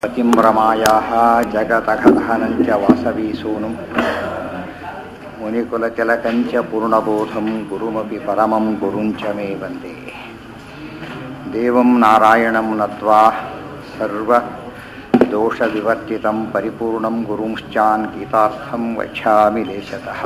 पतिं रमायाः जगदघहनञ्च वासवीसूनुं मुनिकुलतिलकञ्च पूर्णबोधं गुरुमपि परमं गुरुञ्च मे वन्दे देवं नारायणं नत्वा सर्वदोषविवर्तितं परिपूर्णं गुरुंश्चान् गीतार्थं वक्ष्यामि लेशतः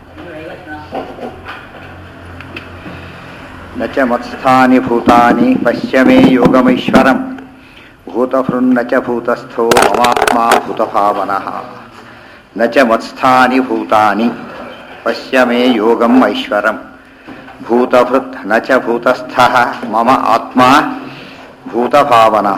न च मत्स्थानि भूतानि पश्य मे योगमैश्वरम् भूतभृन्न च भूतस्थो ममात्मा भूतभावनः न च मत्स्थानि भूतानि पश्य मे योगम् ऐश्वरम् भूतभृत् न च भूतस्थः मम आत्मा ಭೂತಭಾವನಃ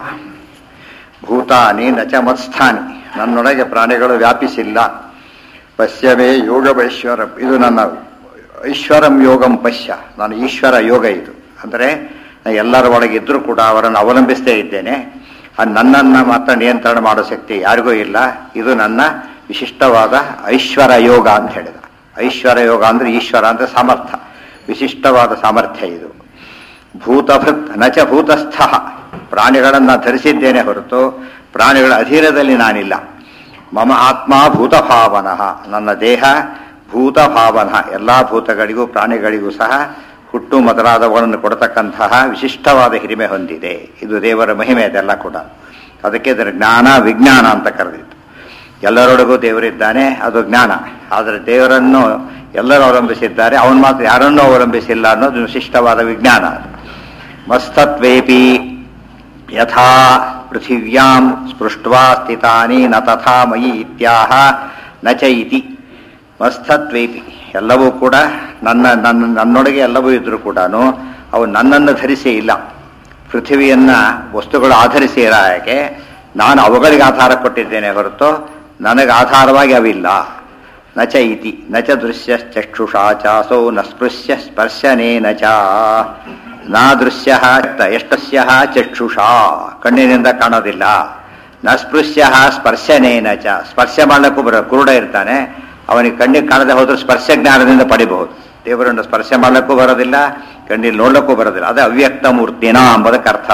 ಭೂತಾನಿ ನ ಚ ಮತ್ಸ್ಥಾನಿ ನನ್ನೊಳಗೆ ಪ್ರಾಣಿಗಳು ವ್ಯಾಪಿಸಿಲ್ಲ ಪಶ್ಯವೇ ಯೋಗವೈಶ್ವರಂ ಇದು ನನ್ನ ಐಶ್ವರಂ ಯೋಗಂ ಪಶ್ಯ ನಾನು ಈಶ್ವರ ಯೋಗ ಇದು ಅಂದರೆ ಎಲ್ಲರ ಒಳಗೆ ಇದ್ರೂ ಕೂಡ ಅವರನ್ನು ಅವಲಂಬಿಸ್ತೇ ಇದ್ದೇನೆ ಅದು ನನ್ನನ್ನು ಮಾತ್ರ ನಿಯಂತ್ರಣ ಮಾಡೋ ಶಕ್ತಿ ಯಾರಿಗೂ ಇಲ್ಲ ಇದು ನನ್ನ ವಿಶಿಷ್ಟವಾದ ಐಶ್ವರ ಯೋಗ ಅಂತ ಹೇಳಿದ ಐಶ್ವರ ಯೋಗ ಅಂದರೆ ಈಶ್ವರ ಅಂದರೆ ಸಾಮರ್ಥ್ಯ ವಿಶಿಷ್ಟವಾದ ಸಾಮರ್ಥ್ಯ ಇದು ಭೂತಭೃತ್ ನಚ ಭೂತಸ್ಥ ಪ್ರಾಣಿಗಳನ್ನು ಧರಿಸಿದ್ದೇನೆ ಹೊರತು ಪ್ರಾಣಿಗಳ ಅಧೀನದಲ್ಲಿ ನಾನಿಲ್ಲ ಮಮ ಆತ್ಮ ಭೂತಭಾವನಃ ನನ್ನ ದೇಹ ಭೂತಭಾವನ ಎಲ್ಲ ಭೂತಗಳಿಗೂ ಪ್ರಾಣಿಗಳಿಗೂ ಸಹ ಹುಟ್ಟು ಮೊದಲಾದವುಗಳನ್ನು ಕೊಡತಕ್ಕಂತಹ ವಿಶಿಷ್ಟವಾದ ಹಿರಿಮೆ ಹೊಂದಿದೆ ಇದು ದೇವರ ಮಹಿಮೆ ಅದೆಲ್ಲ ಕೂಡ ಅದಕ್ಕೆ ಇದರ ಜ್ಞಾನ ವಿಜ್ಞಾನ ಅಂತ ಕರೆದಿತ್ತು ಎಲ್ಲರೊಳಗೂ ದೇವರಿದ್ದಾನೆ ಅದು ಜ್ಞಾನ ಆದರೆ ದೇವರನ್ನು ಎಲ್ಲರೂ ಅವಲಂಬಿಸಿದ್ದಾರೆ ಅವನು ಮಾತ್ರ ಯಾರನ್ನೂ ಅವಲಂಬಿಸಿಲ್ಲ ಅನ್ನೋದು ವಿಶಿಷ್ಟವಾದ ವಿಜ್ಞಾನ ಮಸ್ತತ್ವೇಪಿ ಯಥಾ ಪೃಥಿವ್ಯಾಂ ಸ್ಪೃಷ್ಟ್ವಾ ಸ್ಥಿತಾನಿ ನ ತಥಾ ಮಯಿ ಇತ್ಯಾಹ ನ ಚ ಇತಿ ಮಸ್ತತ್ವೇಪಿ ಎಲ್ಲವೂ ಕೂಡ ನನ್ನ ನನ್ನ ನನ್ನೊಳಗೆ ಎಲ್ಲವೂ ಇದ್ರೂ ಕೂಡ ಅವು ನನ್ನನ್ನು ಧರಿಸಿ ಇಲ್ಲ ಪೃಥ್ವಿಯನ್ನ ವಸ್ತುಗಳು ಆಧರಿಸಿ ಇರೋ ಹಾಗೆ ನಾನು ಅವುಗಳಿಗೆ ಆಧಾರ ಕೊಟ್ಟಿದ್ದೇನೆ ಹೊರತು ನನಗೆ ಆಧಾರವಾಗಿ ಅವಿಲ್ಲ ನ ಚ ಇತಿ ನ ಚ ದೃಶ್ಯ ಚಕ್ಷುಷಾ ಚಾಸೌ ನ ಸ್ಪೃಶ್ಯ ಸ್ಪರ್ಶನೇನ ಚ ನಾ ದೃಶ್ಯ ಎಷ್ಟಸ್ಯ ಚಕ್ಷುಷಾ ಕಣ್ಣಿನಿಂದ ಕಾಣೋದಿಲ್ಲ ನ ಸ್ಪೃಶ್ಯ ಸ್ಪರ್ಶನೇನ ಚ ಸ್ಪರ್ಶ ಮಾಡಲಿಕ್ಕೂ ಬರ ಕುರುಡ ಇರ್ತಾನೆ ಅವನಿಗೆ ಕಣ್ಣಿಗೆ ಕಾಣದೆ ಹೋದ್ರೆ ಸ್ಪರ್ಶ ಜ್ಞಾನದಿಂದ ಪಡಿಬಹುದು ದೇವರನ್ನು ಸ್ಪರ್ಶ ಮಾಡಲಿಕ್ಕೂ ಬರೋದಿಲ್ಲ ಕಣ್ಣಿಗೆ ನೋಡ್ಲಿಕ್ಕೂ ಬರೋದಿಲ್ಲ ಅದೇ ಅವ್ಯಕ್ತ ಮೂರ್ತಿನ ಎಂಬುದಕ್ಕೆ ಅರ್ಥ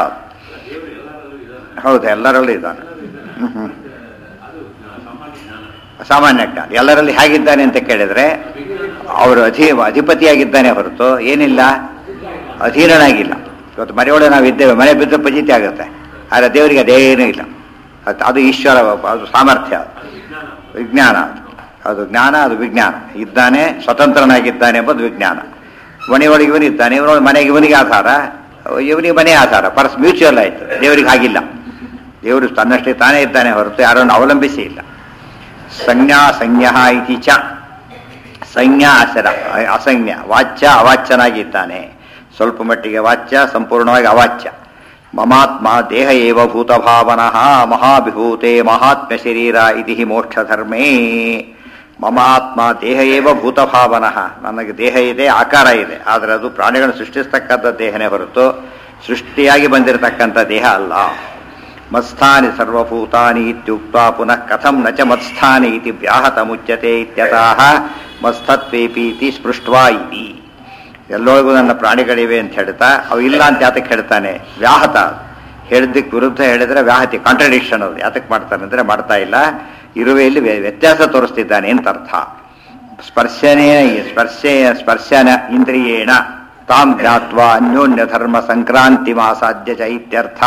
ಹೌದು ಎಲ್ಲರಲ್ಲೂ ಇದ್ದಾನೆ ಹ್ಮ್ ಹ್ಮ್ ಸಾಮಾನ್ಯ ಜ್ಞಾನ ಎಲ್ಲರಲ್ಲಿ ಹೇಗಿದ್ದಾನೆ ಅಂತ ಕೇಳಿದ್ರೆ ಅವರು ಅಧಿ ಅಧಿಪತಿಯಾಗಿದ್ದಾನೆ ಹೊರತು ಏನಿಲ್ಲ ಅಧೀನನಾಗಿಲ್ಲ ಇವತ್ತು ಮನೆಯೊಳಗೆ ನಾವು ಇದ್ದೇವೆ ಮನೆ ಬಿದ್ದು ಪಜಿತಿ ಆಗುತ್ತೆ ಆದರೆ ದೇವರಿಗೆ ಅದೇನೂ ಇಲ್ಲ ಅದು ಅದು ಈಶ್ವರ ಅದು ಸಾಮರ್ಥ್ಯ ವಿಜ್ಞಾನ ಅದು ಜ್ಞಾನ ಅದು ವಿಜ್ಞಾನ ಇದ್ದಾನೆ ಸ್ವತಂತ್ರನಾಗಿದ್ದಾನೆ ಎಂಬುದು ವಿಜ್ಞಾನ ಮನೆಯೊಳಗೆ ಇವನಿದ್ದಾನೆ ಇವನೊಳಗೆ ಮನೆಗೆ ಇವನಿಗೆ ಆಧಾರ ಇವನಿಗೆ ಮನೆ ಆಧಾರ ಪರಸ್ ಮ್ಯೂಚುವಲ್ ಆಯಿತು ದೇವರಿಗೆ ಹಾಗಿಲ್ಲ ದೇವರು ತನ್ನಷ್ಟೇ ತಾನೇ ಇದ್ದಾನೆ ಹೊರತು ಯಾರನ್ನು ಅವಲಂಬಿಸಿ ಇಲ್ಲ ಸಂಜ್ಞಾ ಸಂಜ್ಞ ಇತಿ ಚ ಸಂಜ್ಞಾ ಅಸರ ಅಸಂಜ್ಞ ವಾಚ್ಯ ಅವಾಚ್ಯನಾಗಿದ್ದಾನೆ ಸ್ವಲ್ಪ ಮಟ್ಟಿಗೆ ವಾಚ್ಯ ಸಂಪೂರ್ಣವಾಗಿ ಅವಾಚ್ಯ ಮಮಾತ್ಮ ದೇಹ ಏವ ಭೂತಭಾವನಃ ಮಹಾಭಿಭೂತೆ ಮಹಾತ್ಮ ಶರೀರ ಇತಿ ಮೋಕ್ಷಧರ್ಮೇ ಮಮ ಆತ್ಮ ದೇಹ ಏವ ಭೂತಭಾವನಃ ನನಗೆ ದೇಹ ಇದೆ ಆಕಾರ ಇದೆ ಆದರೆ ಅದು ಪ್ರಾಣಿಗಳನ್ನು ಸೃಷ್ಟಿಸ್ತಕ್ಕಂಥ ದೇಹನೇ ಹೊರತು ಸೃಷ್ಟಿಯಾಗಿ ಬಂದಿರತಕ್ಕಂಥ ದೇಹ ಅಲ್ಲ ಮತ್ಸ್ಥಾನಿ ಸರ್ವಭೂತಾನಿ ಇತ್ಯುಕ್ತ ಪುನಃ ಕಥಂ ನ ಚ ಮತ್ಸ್ಥಾನಿ ಇತಿ ವ್ಯಾಹತ ಮುಚ್ಯತೆ ಇತ್ಯತಃ ಮತ್ಸ್ಥತ್ವೇಪಿ ಇತಿ ಸ್ಪೃಷ್ಟ್ವಾ ಇತಿ ಎಲ್ಲೊಳಗೂ ನನ್ನ ಪ್ರಾಣಿಗಳಿವೆ ಅಂತ ಹೇಳ್ತಾ ಅವು ಇಲ್ಲ ಅಂತ ಯಾತಕ್ಕೆ ಹೇಳ್ತಾನೆ ವ್ಯಾಹತ ಹೇಳಿದ್ದಕ್ಕೆ ವಿರುದ್ಧ ಹೇಳಿದ್ರೆ ವ್ಯಾಹತಿ ಕಾಂಟ್ರಡಿಕ್ಷನ್ ಅದು ಯಾತಕ್ಕೆ ಮಾಡ್ತಾನೆ ಅಂದರೆ ಮಾಡ್ತಾ ಇಲ್ಲ ಇರುವೆಯಲ್ಲಿ ವ್ಯತ್ಯಾಸ ತೋರಿಸ್ತಿದ್ದಾನೆ ಅಂತ ಅರ್ಥ ಸ್ಪರ್ಶನೇ ಸ್ಪರ್ಶೇ ಸ್ಪರ್ಶನ ಇಂದ್ರಿಯೇಣ ತಾಂ ಜ್ಞಾತ್ವ ಅನ್ಯೋನ್ಯ ಧರ್ಮ ಸಂಕ್ರಾಂತಿ ಮಾಸಾಧ್ಯ ಚ ಇತ್ಯರ್ಥ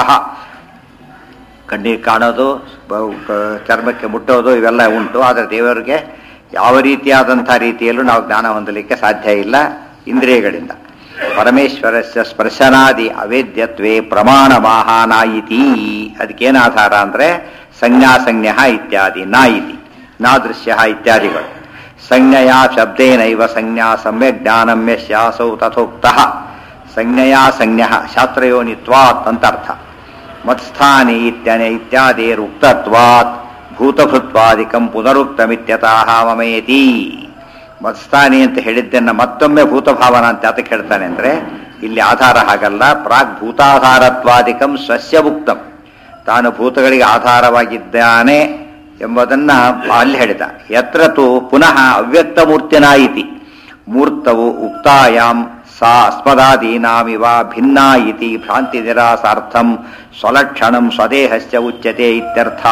ಕಣ್ಣಿಗೆ ಕಾಣೋದು ಚರ್ಮಕ್ಕೆ ಮುಟ್ಟೋದು ಇವೆಲ್ಲ ಉಂಟು ಆದರೆ ದೇವರಿಗೆ ಯಾವ ರೀತಿಯಾದಂಥ ರೀತಿಯಲ್ಲೂ ನಾವು ಜ್ಞಾನ ಹೊಂದಲಿಕ್ಕೆ ಸಾಧ್ಯ ಇಲ್ಲ ಇಂದ್ರಿಯಗಳಿಂದ ಪರಮೇಶ್ವರಸ್ಯ ಸ್ಪರ್ಶನಾದಿ ಅವೇದ್ಯತ್ವೇ ಪ್ರಮಾಣ ಮಾಹಾನಾಯಿತಿ ಅದಕ್ಕೇನು ಆಧಾರ ಅಂದರೆ ಸಂಜ್ಞಾ ಸಂಜ್ಞ ಇತ್ಯಾದಿ ನಾ ಇತಿ ನಾ ದೃಶ್ಯ ಇತ್ಯಾದಿಗಳು ಸಂಜ್ಞೆಯ ಶಬ್ದೇನೈವ ಸಂಜ್ಞಾ ಸಮ್ಯಕ್ ಜ್ಞಾನಮ್ಯ ಶಾಸೌ ತಥೋಕ್ತ ಸಂಜ್ಞೆಯ ಸಂಜ್ಞ ಶಾಸ್ತ್ರಯೋನಿತ್ವಾತ್ ಅಂತ ಅರ್ಥ ಮತ್ಸ್ಥಾನಿ ಇತ್ಯನೆ ಇತ್ಯಾದಿರುಕ್ತತ್ವಾತ್ ಭೂತಭೃತ್ವಾದಿಕಂ ಪುನರುಕ್ತಮಿತ್ಯತಃ ಮಮೇತಿ ಮತ್ಸ್ಥಾನಿ ಅಂತ ಹೇಳಿದ್ದನ್ನ ಮತ್ತೊಮ್ಮೆ ಭೂತಭಾವನ ಅಂತ ಯಾತಕ್ಕೆ ಹೇಳ್ತಾನೆ ಅಂದ್ರೆ ಇಲ್ಲಿ ಆಧಾರ ಹಾಗಲ್ಲ ಪ್ರಾಗ್ ಭೂತಾಧಾರತ್ವಾದಿಕಂ ಸ್ವಸ್ಯ ಉಕ್ತಂ ತಾನು ಭೂತಗಳಿಗೆ ಆಧಾರವಾಗಿದ್ದಾನೆ ಎಂಬುದನ್ನ ಅಲ್ಲಿ ಹೇಳಿದ ಯತ್ರ ತು ಪುನಃ ಅವ್ಯಕ್ತ ಮೂರ್ತಿನ ಇತಿ ಮೂರ್ತವು ಉಕ್ತಾಯಾಮ್ ಸಾ ಅಸ್ಮದಾದೀನಾಮಿವ ಭಿನ್ನಾ ಇತಿ ಭ್ರಾಂತಿ ನಿರಾಸಾರ್ಥಂ ಸ್ವಲಕ್ಷಣಂ ಸ್ವದೇಹಸ್ಯ ಉಚ್ಯತೆ ಇತ್ಯರ್ಥ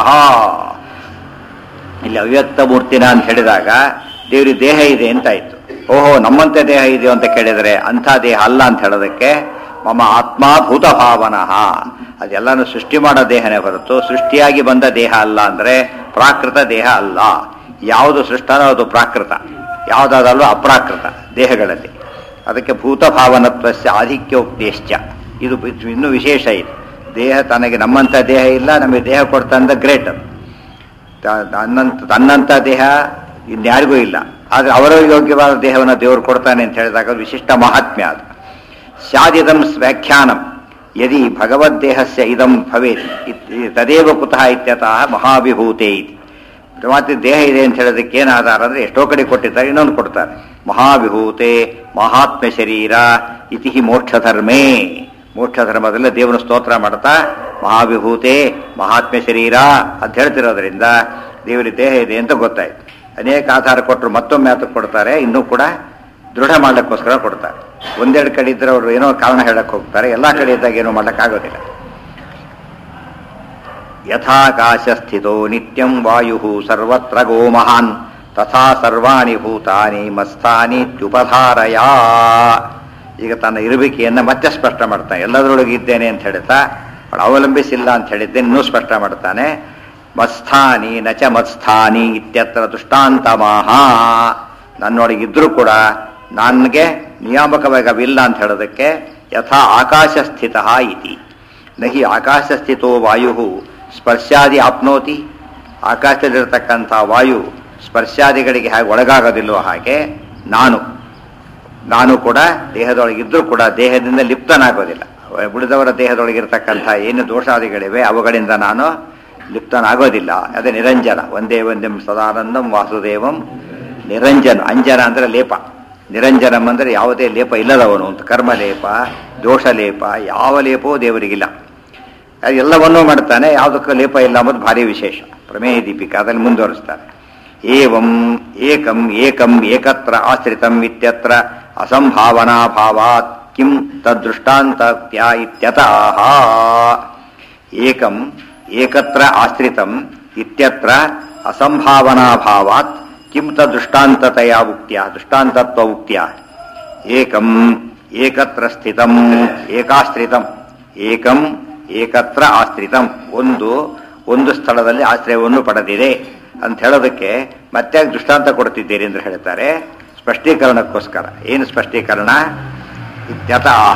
ಇಲ್ಲಿ ಅವ್ಯಕ್ತ ಮೂರ್ತಿನ ಅಂತ ಹೇಳಿದಾಗ ದೇವರಿಗೆ ದೇಹ ಇದೆ ಅಂತಾಯ್ತು ಓಹೋ ನಮ್ಮಂತೆ ದೇಹ ಇದೆ ಅಂತ ಕೇಳಿದರೆ ಅಂಥ ದೇಹ ಅಲ್ಲ ಅಂತ ಹೇಳೋದಕ್ಕೆ ಮಮ ಆತ್ಮ ಭೂತ ಭಾವನಃ ಅದೆಲ್ಲಾನು ಸೃಷ್ಟಿ ಮಾಡೋ ದೇಹನೇ ಹೊರತು ಸೃಷ್ಟಿಯಾಗಿ ಬಂದ ದೇಹ ಅಲ್ಲ ಅಂದ್ರೆ ಪ್ರಾಕೃತ ದೇಹ ಅಲ್ಲ ಯಾವುದು ಸೃಷ್ಟನೋ ಅದು ಪ್ರಾಕೃತ ಯಾವುದಾದಲ್ಲೋ ಅಪ್ರಾಕೃತ ದೇಹಗಳಲ್ಲಿ ಅದಕ್ಕೆ ಭೂತ ಭಾವನತ್ವಸ್ಯ ಆಧಿಕ್ಯೋಕ್ತೇಶ್ಚ ಇದು ಇದು ಇನ್ನೂ ವಿಶೇಷ ಇದು ದೇಹ ತನಗೆ ನಮ್ಮಂಥ ದೇಹ ಇಲ್ಲ ನಮಗೆ ದೇಹ ಕೊಡ್ತಂದ ಗ್ರೇಟ್ ಅದು ತ- ತನ್ನಂತ ತನ್ನಂಥ ದೇಹ ಇನ್ಯಾರಿಗೂ ಇಲ್ಲ ಆದರೆ ಅವರ ಯೋಗ್ಯವಾದ ದೇಹವನ್ನು ದೇವರು ಕೊಡ್ತಾನೆ ಅಂತ ಹೇಳಿದಾಗ ಅದು ವಿಶಿಷ್ಟ ಮಹಾತ್ಮ್ಯ ಅದು ಸ್ಯಾದಿದಂ ವ್ಯಾಖ್ಯಾನಂ ಯದಿ ಭಗವದ್ದೇಹಸ್ಯ ಇದಂ ಭವೇತ್ ಇತ್- ತದೇವ ಕುತಃ ಇತ್ಯತಃ ಮಹಾವಿಭೂತೆ ಇತಿ ಮತ್ತೆ ದೇಹ ಇದೆ ಅಂತ ಹೇಳೋದಕ್ಕೆ ಏನು ಆಧಾರ ಅಂದ್ರೆ ಎಷ್ಟೋ ಕಡೆ ಕೊಟ್ಟಿದ್ದಾರೆ ಇನ್ನೊಂದು ಕೊಡ್ತಾರೆ ಮಹಾವಿಭೂತೆ ಮಹಾತ್ಮ ಶರೀರ ಇತಿ ಹಿ ಮೋಕ್ಷ ಧರ್ಮೇ ಮೋಕ್ಷ ಧರ್ಮದಲ್ಲಿ ದೇವರ ಸ್ತೋತ್ರ ಮಾಡ್ತಾ ಮಹಾವಿಭೂತೆ ಮಹಾತ್ಮ ಶರೀರ ಅಂತ ಹೇಳ್ತಿರೋದ್ರಿಂದ ದೇವರಿಗೆ ದೇಹ ಇದೆ ಅಂತ ಗೊತ್ತಾಯ್ತು ಅನೇಕ ಆಧಾರ ಕೊಟ್ಟರು ಮತ್ತೊಮ್ಮೆ ಆತ ಕೊಡ್ತಾರೆ ಇನ್ನೂ ಕೂಡ ದೃಢ ಮಾಡಕ್ಕೋಸ್ಕರ ಕೊಡ್ತಾರೆ ಒಂದೆರಡು ಕಡೆ ಇದ್ರೆ ಅವರು ಏನೋ ಕಾರಣ ಹೇಳಕ್ ಹೋಗ್ತಾರೆ ಎಲ್ಲಾ ಕಡೆ ಇದ್ದಾಗ ಏನೋ ಮಾಡಕ್ಕಾಗೋದಿಲ್ಲ ಯಥಾಕಾಶ ಸ್ಥಿತೋ ನಿತ್ಯಂ ವಾಯು ಸರ್ವತ್ರ ಗೋ ಮಹಾನ್ ತಥಾ ಸರ್ವಾಣಿ ಭೂತಾನಿ ಮಸ್ತಾನಿ ತ್ಯುಪಧಾರಯ ಈಗ ತನ್ನ ಇರುವಿಕೆಯನ್ನ ಮತ್ತೆ ಸ್ಪಷ್ಟ ಮಾಡ್ತಾನೆ ಎಲ್ಲದರೊಳಗೆ ಇದ್ದೇನೆ ಅಂತ ಹೇಳ್ತಾ ಅವಳು ಅವಲಂಬಿಸಿಲ್ಲ ಅಂತ ಹೇಳಿದ್ದೆ ಇನ್ನೂ ಸ್ಪಷ್ಟ ಮಾಡ್ತಾನೆ ಮತ್ಸ್ಥಾನಿ ನಚ ಮತ್ಸ್ಥಾನಿ ಇತ್ಯತ್ರ ದೃಷ್ಟಾಂತ ಮಾಹ ನನ್ನೊಳಗಿದ್ರೂ ಕೂಡ ನನಗೆ ನಿಯಾಮಕವಾಗಿ ಅವಿಲ್ಲ ಅಂತ ಹೇಳೋದಕ್ಕೆ ಯಥಾ ಆಕಾಶ ಸ್ಥಿತ ಇತಿ ನಹಿ ಆಕಾಶ ಸ್ಥಿತೋ ವಾಯು ಸ್ಪರ್ಶಾದಿ ಆಪ್ನೋತಿ ಆಕಾಶದಲ್ಲಿರ್ತಕ್ಕಂಥ ವಾಯು ಸ್ಪರ್ಶಾದಿಗಳಿಗೆ ಹಾಗೆ ಒಳಗಾಗೋದಿಲ್ಲವೋ ಹಾಗೆ ನಾನು ನಾನು ಕೂಡ ದೇಹದೊಳಗಿದ್ರೂ ಕೂಡ ದೇಹದಿಂದ ಲಿಪ್ತನಾಗೋದಿಲ್ಲ ಉಳಿದವರ ದೇಹದೊಳಗಿರ್ತಕ್ಕಂಥ ಏನು ದೋಷಾದಿಗಳಿವೆ ಅವುಗಳಿಂದ ನಾನು ಲಿಪ್ತನಾಗೋದಿಲ್ಲ ಅದೇ ನಿರಂಜನ ಒಂದೇ ಒಂದೆಂ ಸದಾನಂದಂ ವಾಸುದೇವಂ ನಿರಂಜನ ಅಂಜನ ಅಂದ್ರೆ ಲೇಪ ನಿರಂಜನಂ ಅಂದ್ರೆ ಯಾವುದೇ ಲೇಪ ಇಲ್ಲದವನು ಅಂತ ಕರ್ಮ ಲೇಪ ದೋಷ ಲೇಪ ಯಾವ ಲೇಪವೂ ದೇವರಿಗಿಲ್ಲ ಅದು ಎಲ್ಲವನ್ನೂ ಮಾಡ್ತಾನೆ ಯಾವುದಕ್ಕೂ ಲೇಪ ಇಲ್ಲ ಅಂಬುದು ಭಾರಿ ವಿಶೇಷ ಪ್ರಮೇಯ ದೀಪಿಕಾ ಅದನ್ನು ಮುಂದುವರಿಸ್ತಾರೆ ಏವಂ ಏಕಂ ಏಕಂ ಏಕತ್ರ ಆಶ್ರಿತಂ ಇತ್ಯತ್ರ ಅಸಂಭಾವನಾಭಾವಾತ್ ಕಿಂ ತದ್ದೃಷ್ಟಾಂತತ್ಯ ಇತ್ಯತಃ ಏಕಂ ಏಕತ್ರ ಆಶ್ರಿತಂ ಇತ್ಯತ್ರ ಅಸಂಭಾವನಾಭಾವಾತ್ ಕಿಂ ತದೃಷ್ಟಾಂತತೆಯ ಉಕ್ತ್ಯ ದೃಷ್ಟಾಂತತ್ವ ಉಕ್ತ್ಯ ಏಕಂ ಏಕತ್ರ ಸ್ಥಿತಂ ಏಕಾಶ್ರಿತಂ ಏಕಂ ಏಕತ್ರ ಆಶ್ರಿತಂ ಒಂದು ಒಂದು ಸ್ಥಳದಲ್ಲಿ ಆಶ್ರಯವನ್ನು ಪಡೆದಿದೆ ಅಂತ ಹೇಳೋದಕ್ಕೆ ಮತ್ತೆ ದೃಷ್ಟಾಂತ ಕೊಡ್ತಿದ್ದೀರಿ ಎಂದು ಹೇಳ್ತಾರೆ ಸ್ಪಷ್ಟೀಕರಣಕ್ಕೋಸ್ಕರ ಏನು ಸ್ಪಷ್ಟೀಕರಣ ಇತ್ಯತಃ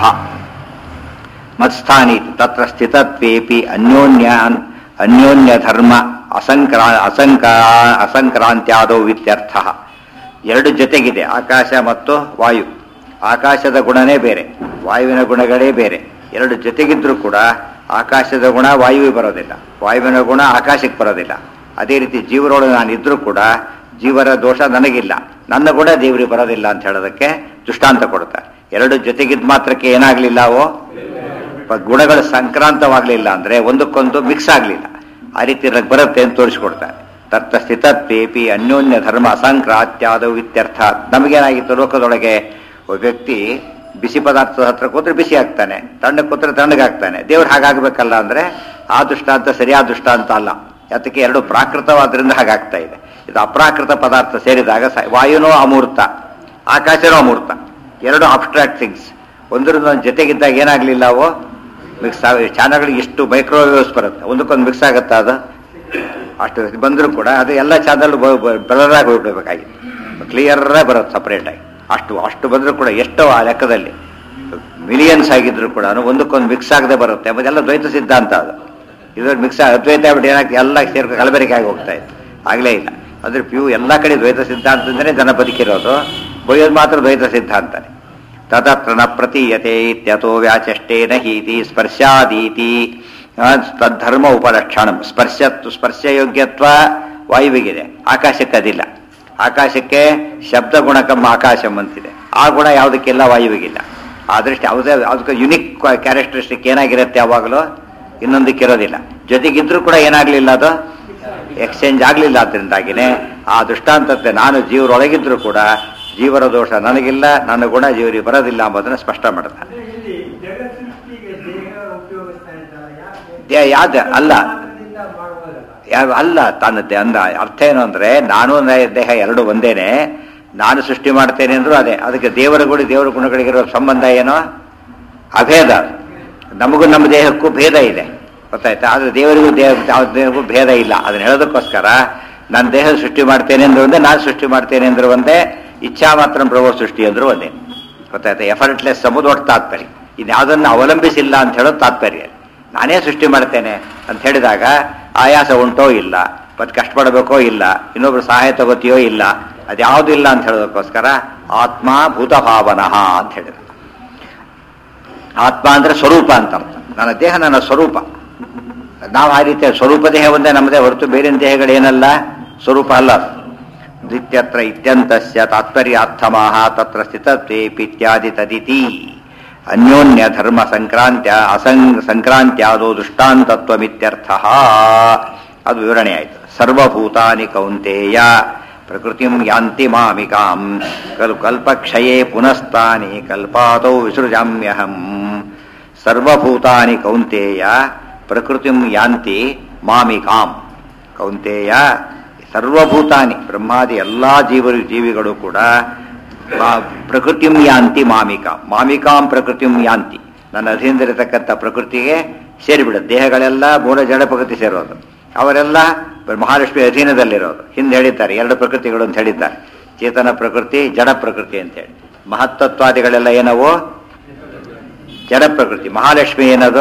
ಮತ್ಸ್ಥಾನಿ ತತ್ರ ಸ್ಥಿತತ್ವೇಪಿ ಅನ್ಯೋನ್ಯ ಅನ್ಯೋನ್ಯ ಧರ್ಮ ಅಸಂಕ್ರಾ ಅಸಂಕಾ ಅಸಂಕ್ರಾಂತ್ಯಾದೋ ಇತ್ಯರ್ಥ ಎರಡು ಜೊತೆಗಿದೆ ಆಕಾಶ ಮತ್ತು ವಾಯು ಆಕಾಶದ ಗುಣನೇ ಬೇರೆ ವಾಯುವಿನ ಗುಣಗಳೇ ಬೇರೆ ಎರಡು ಜೊತೆಗಿದ್ರೂ ಕೂಡ ಆಕಾಶದ ಗುಣ ವಾಯುವಿಗೆ ಬರೋದಿಲ್ಲ ವಾಯುವಿನ ಗುಣ ಆಕಾಶಕ್ಕೆ ಬರೋದಿಲ್ಲ ಅದೇ ರೀತಿ ಜೀವರೊಳಗೆ ನಾನು ಇದ್ರೂ ಕೂಡ ಜೀವರ ದೋಷ ನನಗಿಲ್ಲ ನನ್ನ ಗುಣ ದೇವರಿಗೆ ಬರೋದಿಲ್ಲ ಅಂತ ಹೇಳೋದಕ್ಕೆ ದೃಷ್ಟಾಂತ ಕೊಡ್ತಾರೆ ಎರಡು ಜೊತೆಗಿದ್ ಮಾತ್ರಕ್ಕೆ ಏನಾಗ್ಲಿಲ್ಲ ಅವು ಪ- ಗುಣಗಳು ಸಂಕ್ರಾಂತವಾಗಲಿಲ್ಲ ಅಂದ್ರೆ ಒಂದಕ್ಕೊಂದು ಮಿಕ್ಸ್ ಆಗಲಿಲ್ಲ ಆ ರೀತಿ ಇರಕ್ ಬರುತ್ತೆ ಅಂತ ತೋರಿಸ್ಕೊಡ್ತಾರೆ ತತ್ತ ಸ್ಥಿತತ್ವೇಪಿ ಅನ್ಯೋನ್ಯ ಧರ್ಮ ಅಸಂಕ್ರಾತ್ಯಾದವು ಇತ್ಯರ್ಥ ನಮಗೇನಾಗಿತ್ತು ಲೋಕದೊಳಗೆ ಒಬ್ಬ ವ್ಯಕ್ತಿ ಬಿಸಿ ಪದಾರ್ಥದ ಹತ್ರ ಕೂತ್ರೆ ಬಿಸಿ ಆಗ್ತಾನೆ ತಣ್ಣಗೆ ಕೂತ್ರೆ ತಣ್ಣಗಾಗ್ತಾನೆ ದೇವ್ರು ಹಾಗಾಗಬೇಕಲ್ಲ ಅಂದ್ರೆ ಆ ದೃಷ್ಟಾಂತ ಸರಿಯಾದ ದೃಷ್ಟಾಂತ ಅಲ್ಲ ಅದಕ್ಕೆ ಎರಡು ಪ್ರಾಕೃತವಾದ್ರಿಂದ ಹಾಗಾಗ್ತಾ ಇದೆ ಇದು ಅಪ್ರಾಕೃತ ಪದಾರ್ಥ ಸೇರಿದಾಗ ಸ- ವಾಯುನೋ ಅಮೂರ್ತ ಆಕಾಶನೋ ಅಮೂರ್ತ ಎರಡು ಅಬ್ಸ್ಟ್ರಾಕ್ಟ್ ಥಿಂಗ್ಸ್ ಒಂದರಿಂದ ಒಂದು ಜೊತೆಗಿದ್ದಾಗ ಏನಾಗ್ಲಿಲ್ಲ ಅವು ಮಿಕ್ಸ್ ಆಗ ಚಾನಲ್ಗಳಿಗೆ ಎಷ್ಟು ಮೈಕ್ರೋವೇವ್ಸ್ ಬರುತ್ತೆ ಒಂದಕ್ಕೊಂದು ಮಿಕ್ಸ್ ಆಗುತ್ತಾ ಅದು ಅಷ್ಟು ಬಂದರೂ ಕೂಡ ಅದು ಎಲ್ಲ ಚಾನಲ್ ಬ್ಲರಾಗಿ ಹೋಗ್ಬೇಕಾಗಿತ್ತು ಕ್ಲಿಯರ್ ಬರುತ್ತೆ ಸಪ್ರೇಟ್ ಆಗಿ ಅಷ್ಟು ಅಷ್ಟು ಬಂದರೂ ಕೂಡ ಎಷ್ಟೋ ಆ ಲೆಕ್ಕದಲ್ಲಿ ಮಿಲಿಯನ್ಸ್ ಆಗಿದ್ರು ಕೂಡ ಒಂದಕ್ಕೊಂದು ಮಿಕ್ಸ್ ಆಗದೆ ಬರುತ್ತೆ ಅದೆಲ್ಲ ದ್ವೈತ ಸಿದ್ಧಾಂತ ಅದು ಇದ್ರ ಮಿಕ್ಸ್ ಅದ್ವೈತ ಆಗ್ಬಿಟ್ಟು ಏನಾಗ್ತದೆ ಎಲ್ಲ ಸೇರ್ಕೊ ಕಲಬೆರಕೆ ಆಗಿ ಹೋಗ್ತಾ ಇತ್ತು ಆಗಲೇ ಇಲ್ಲ ಅಂದ್ರೆ ಪ್ಯೂ ಎಲ್ಲ ಕಡೆ ದ್ವೈತ ಸಿದ್ಧಾಂತದಿಂದನೇ ಜನ ಬದುಕಿರೋದು ಬೈಯೋದು ಮಾತ್ರ ದ್ವೈತ ಸಿದ್ಧಾಂತನೇ ತದತ್ರ ನ ಪ್ರತೀಯತೆ ಇತ್ಯಥೋ ವ್ಯಾಚಷ್ಟೇನ ಹೀತಿ ಸ್ಪರ್ಶಾದೀತಿ ಆ, ತದ್ಧರ್ಮ ಉಪಲಕ್ಷಣ ಸ್ಪರ್ಶ ಸ್ಪರ್ಶಯೋಗ್ಯತ್ವ ವಾಯುವಿಗಿದೆ ಆಕಾಶಕ್ಕೆ ಅದಿಲ್ಲ ಆಕಾಶಕ್ಕೆ ಶಬ್ದ ಗುಣಕಮ್ಮ ಆಕಾಶಂ ಅಂತಿದೆ ಆ ಗುಣ ಯಾವುದಕ್ಕಿಲ್ಲ ವಾಯುವಿಗಿಲ್ಲ ಆ ದೃಷ್ಟಿ ಯಾವುದೇ ಅದಕ್ಕೆ ಯುನಿಕ್ ಕ್ಯಾರೆಕ್ಟರಿಸ್ಟಿಕ್ ಏನಾಗಿರುತ್ತೆ ಯಾವಾಗಲೂ ಇನ್ನೊಂದಕ್ಕೆ ಇರೋದಿಲ್ಲ ಜೊತೆಗಿದ್ರೂ ಕೂಡ ಏನಾಗಲಿಲ್ಲ ಅದು ಎಕ್ಸ್ಚೇಂಜ್ ಆಗಲಿಲ್ಲ ಅದರಿಂದಾಗಿನೇ ಆ ದೃಷ್ಟಾಂತತೆ ನಾನು ಜೀವರೊಳಗಿದ್ರೂ ಕೂಡ ಜೀವರ ದೋಷ ನನಗಿಲ್ಲ ನನ್ನ ಗುಣ ಜೀವರಿಗೆ ಬರೋದಿಲ್ಲ ಎಂಬುದನ್ನು ಸ್ಪಷ್ಟ ಮಾಡ್ತಾನೆ ಅಂದ್ರೆ ಇಲ್ಲಿ ಜಗತ್ಸೃಷ್ಟಿಗೆ ದೇಹ ಉಪಯೋಗಿಸ್ತಾ ಇದ್ದಲ್ಲ ಯಾಕೆ ದೇ ಯಾವ್ದು ಅಲ್ಲ ಮಾತ್ರದಿಂದ ಮಾಡುವುದಲ್ಲ ಯಾವ ಅಲ್ಲ ತನ್ನದೇ ಅಂದ ಅರ್ಥ ಏನು ಅಂದ್ರೆ ನಾನು ನ- ದೇಹ ಎರಡು ಒಂದೇನೆ ನಾನು ಸೃಷ್ಟಿ ಮಾಡ್ತೇನೆ ಅಂದ್ರೂ ಅದೇ ಅದಕ್ಕೆ ದೇವರ ಗುಡಿ ದೇವರ ಗುಣಗಳಿಗಿರೋ ಸಂಬಂಧ ಏನೋ ಅಭೇದ ನಮಗೂ ನಮ್ಮ ದೇಹಕ್ಕೂ ಭೇದ ಇದೆ ಗೊತ್ತಾಯ್ತಾ ಆದ್ರೆ ದೇವರಿಗೂ ದೇಹ ಯಾವ ದೇಹಕ್ಕೂ ಭೇದ ಇಲ್ಲ ಅದನ್ನ ಹೇಳೋದಕ್ಕೋಸ್ಕರ ನಾನು ದೇಹ ಸೃಷ್ಟಿ ಮಾಡ್ತೇನೆ ಅಂದ್ರೆ ಒಂದೇ ನಾನು ಸೃಷ್ಟಿ ಮಾಡ್ತೇನೆ ಅಂದ್ರೆ ಒಂದೇ ಇಚ್ಛಾ ಮಾತ್ರ ಪ್ರಭು ಸೃಷ್ಟಿ ಅಂದ್ರೂ ಒಂದೇ ಗೊತ್ತಾಯ್ತಾ ಎಫರ್ಟ್ಲೆಸ್ ಎಂಬುದು ಒಟ್ಟು ತಾತ್ಪರ್ಯ ಇನ್ಯಾವುದನ್ನು ಅವಲಂಬಿಸಿಲ್ಲ ಅಂತ ಹೇಳೋದು ತಾತ್ಪರ್ಯ ನಾನೇ ಸೃಷ್ಟಿ ಮಾಡ್ತೇನೆ ಅಂತ ಹೇಳಿದಾಗ ಆಯಾಸ ಉಂಟೋ ಇಲ್ಲ ಮತ್ತೆ ಕಷ್ಟಪಡಬೇಕೋ ಇಲ್ಲ ಇನ್ನೊಬ್ರು ಸಹಾಯ ತಗೋತೀಯೋ ಇಲ್ಲ ಅದ್ಯಾವುದೂ ಇಲ್ಲ ಅಂತ ಹೇಳೋದಕ್ಕೋಸ್ಕರ ಆತ್ಮ ಭೂತಭಾವನಃ ಅಂತ ಹೇಳಿದ್ರು ಆತ್ಮ ಅಂದ್ರೆ ಸ್ವರೂಪ ಅಂತ ಅರ್ಥ ನನ್ನ ದೇಹ ನನ್ನ ಸ್ವರೂಪ ನಾವು ಆ ರೀತಿಯ ಸ್ವರೂಪ ದೇಹ ಒಂದೇ ನಮ್ಮದೇ ಹೊರತು ಬೇರೆ ದೇಹಗಳೇನಲ್ಲ ಸ್ವರೂಪ ಅಲ್ಲ ಅದು. ದ್ವಿತ್ಯತ್ರ ಇತ್ಯಂತಸ್ಯ ತಾತ್ಪರ್ಯಾರ್ಥಮಾಹ ತತ್ರ ಸ್ಥಿತತ್ವೇಪಿ ಇತ್ಯಾದಿ ತದಿತಿ ಅನ್ಯೋನ್ಯ ಧರ್ಮ ಸಂಕ್ರಾಂತ್ಯ ಅಸಂಗ್ ಸಂಕ್ರಾಂತ್ಯಾದೋ ದೃಷ್ಟಾಂತತ್ವಮಿತ್ಯರ್ಥ ಅದು ವಿವರಣೆ ಆಯಿತು ಸರ್ವಭೂತಾನಿ ಕೌಂತೇಯ ಪ್ರಕೃತಿಂ ಯಾಂತಿ ಮಾಮಿಕಾಂ ಕಲ್ ಕಲ್ಪಕ್ಷಯೇ ಪುನಸ್ತಾನಿ ಕಲ್ಪಾದೌ ವಿಸೃಜಾಮ್ಯಹಂ ಸರ್ವಭೂತಾನಿ ಕೌಂತೇಯ ಪ್ರಕೃತಿಂ ಯಾಂತಿ ಮಾಮಿಕಾಂ ಕೌಂತೇಯ ಸರ್ವಭೂತಾನಿ ಬ್ರಹ್ಮಾದಿ ಎಲ್ಲಾ ಜೀವ ಜೀವಿಗಳು ಕೂಡ ಮಾ- ಪ್ರಕೃತಿಂ ಯಾಂತಿ ಮಾಮಿಕ ಮಾಮಿಕಾಂ ಪ್ರಕೃತಿಂ ಯಾಂತಿ ನನ್ನ ಅಧೀನದಲ್ಲಿರತಕ್ಕಂಥ ಪ್ರಕೃತಿಗೆ ಸೇರಿಬಿಡುತ್ತೆ ದೇಹಗಳೆಲ್ಲ ಮೂಲ ಜಡ ಪ್ರಕೃತಿ ಸೇರೋದು ಅವರೆಲ್ಲ ಮಹಾಲಕ್ಷ್ಮಿ ಅಧೀನದಲ್ಲಿರೋದು ಹಿಂದೆ ಹೇಳಿದ್ದಾರೆ ಎರಡು ಪ್ರಕೃತಿಗಳು ಅಂತ ಹೇಳಿದ್ದಾರೆ ಚೇತನ ಪ್ರಕೃತಿ ಜಡ ಪ್ರಕೃತಿ ಅಂತ ಹೇಳಿ ಮಹತ್ತತ್ವಾದಿಗಳೆಲ್ಲ ಏನವು ಜಡ ಪ್ರಕೃತಿ ಮಹಾಲಕ್ಷ್ಮಿ ಏನದು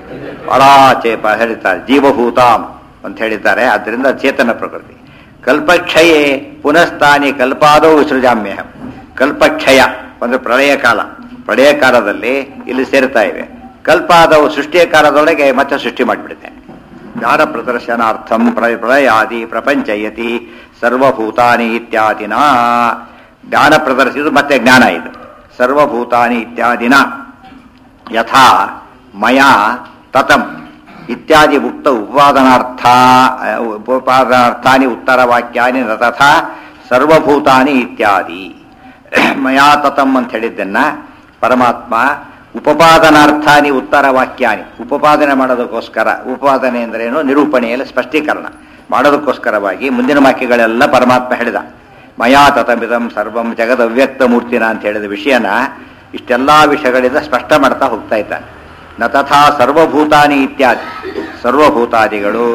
ಚೇಪ ಹೇಳಿದ್ದಾರೆ ಜೀವಭೂತಾಂ ಅಂತ ಹೇಳಿದ್ದಾರೆ ಆದ್ದರಿಂದ ಚೇತನ ಪ್ರಕೃತಿ ಕಲ್ಪಕ್ಷಯೇ ಪುನಸ್ತಾನಿ ಕಲ್ಪಾದೋ ವಿಸೃಜಾಮ್ಯಹಂ ಕಲ್ಪಕ್ಷಯ ಒಂದು ಪ್ರಳಯ ಕಾಲ ಪ್ರಳಯ ಕಾಲದಲ್ಲಿ ಇಲ್ಲಿ ಸೇರ್ತಾ ಇವೆ ಕಲ್ಪಾದವು ಸೃಷ್ಟಿಯ ಕಾಲದೊಳಗೆ ಮತ್ತೆ ಸೃಷ್ಟಿ ಮಾಡಿಬಿಡುತ್ತೆ ಜ್ಞಾನ ಪ್ರದರ್ಶನಾರ್ಥಂ ಪ್ರ- ಪ್ರಳಯಾದಿ ಪ್ರಪಂಚಯತಿ ಸರ್ವಭೂತಾನಿ ಇತ್ಯಾದಿನ ಜ್ಞಾನ ಪ್ರದರ್ಶಿದು ಮತ್ತೆ ಜ್ಞಾನ ಇದು ಸರ್ವಭೂತಾನಿ ಇತ್ಯಾದಿನ ಯಥಾ ಮಯಾ ತತಂ ಇತ್ಯಾದಿ ಉಕ್ತ ಉಪಾದನಾರ್ಥ ಉಪಾದನಾರ್ಥಾನಿ ಉತ್ತರವಾಕ್ಯಾನಿ ನ ತಥಾ ಸರ್ವಭೂತಾನಿ ಇತ್ಯಾದಿ ಮಯಾ ತತಂ ಅಂತ ಹೇಳಿದ್ದನ್ನ ಪರಮಾತ್ಮ ಉಪಪಾದನಾರ್ಥಾನಿ ಉತ್ತರ ವಾಕ್ಯಾನಿ ಉಪಪಾದನೆ ಮಾಡೋದಕ್ಕೋಸ್ಕರ ಉಪಪಾದನೆ ಅಂದ್ರೇನು ನಿರೂಪಣೆಯಲ್ಲಿ ಸ್ಪಷ್ಟೀಕರಣ ಮಾಡೋದಕ್ಕೋಸ್ಕರವಾಗಿ ಮುಂದಿನ ವಾಕ್ಯಗಳೆಲ್ಲ ಪರಮಾತ್ಮ ಹೇಳಿದ ಮಯಾ ತತಮಿದಂ ಸರ್ವಂ ಜಗದ ಅವ್ಯಕ್ತ ಮೂರ್ತಿನ ಅಂತ ಹೇಳಿದ ವಿಷಯನ ಇಷ್ಟೆಲ್ಲಾ ವಿಷಯಗಳಿಂದ ಸ್ಪಷ್ಟ ಮಾಡ್ತಾ ಹೋಗ್ತಾ ಇದ್ದಾನೆ ನ ತಥಾ ಸರ್ವಭೂತಾನಿ ಇತ್ಯಾದಿ ಸರ್ವಭೂತಾದಿಗಳು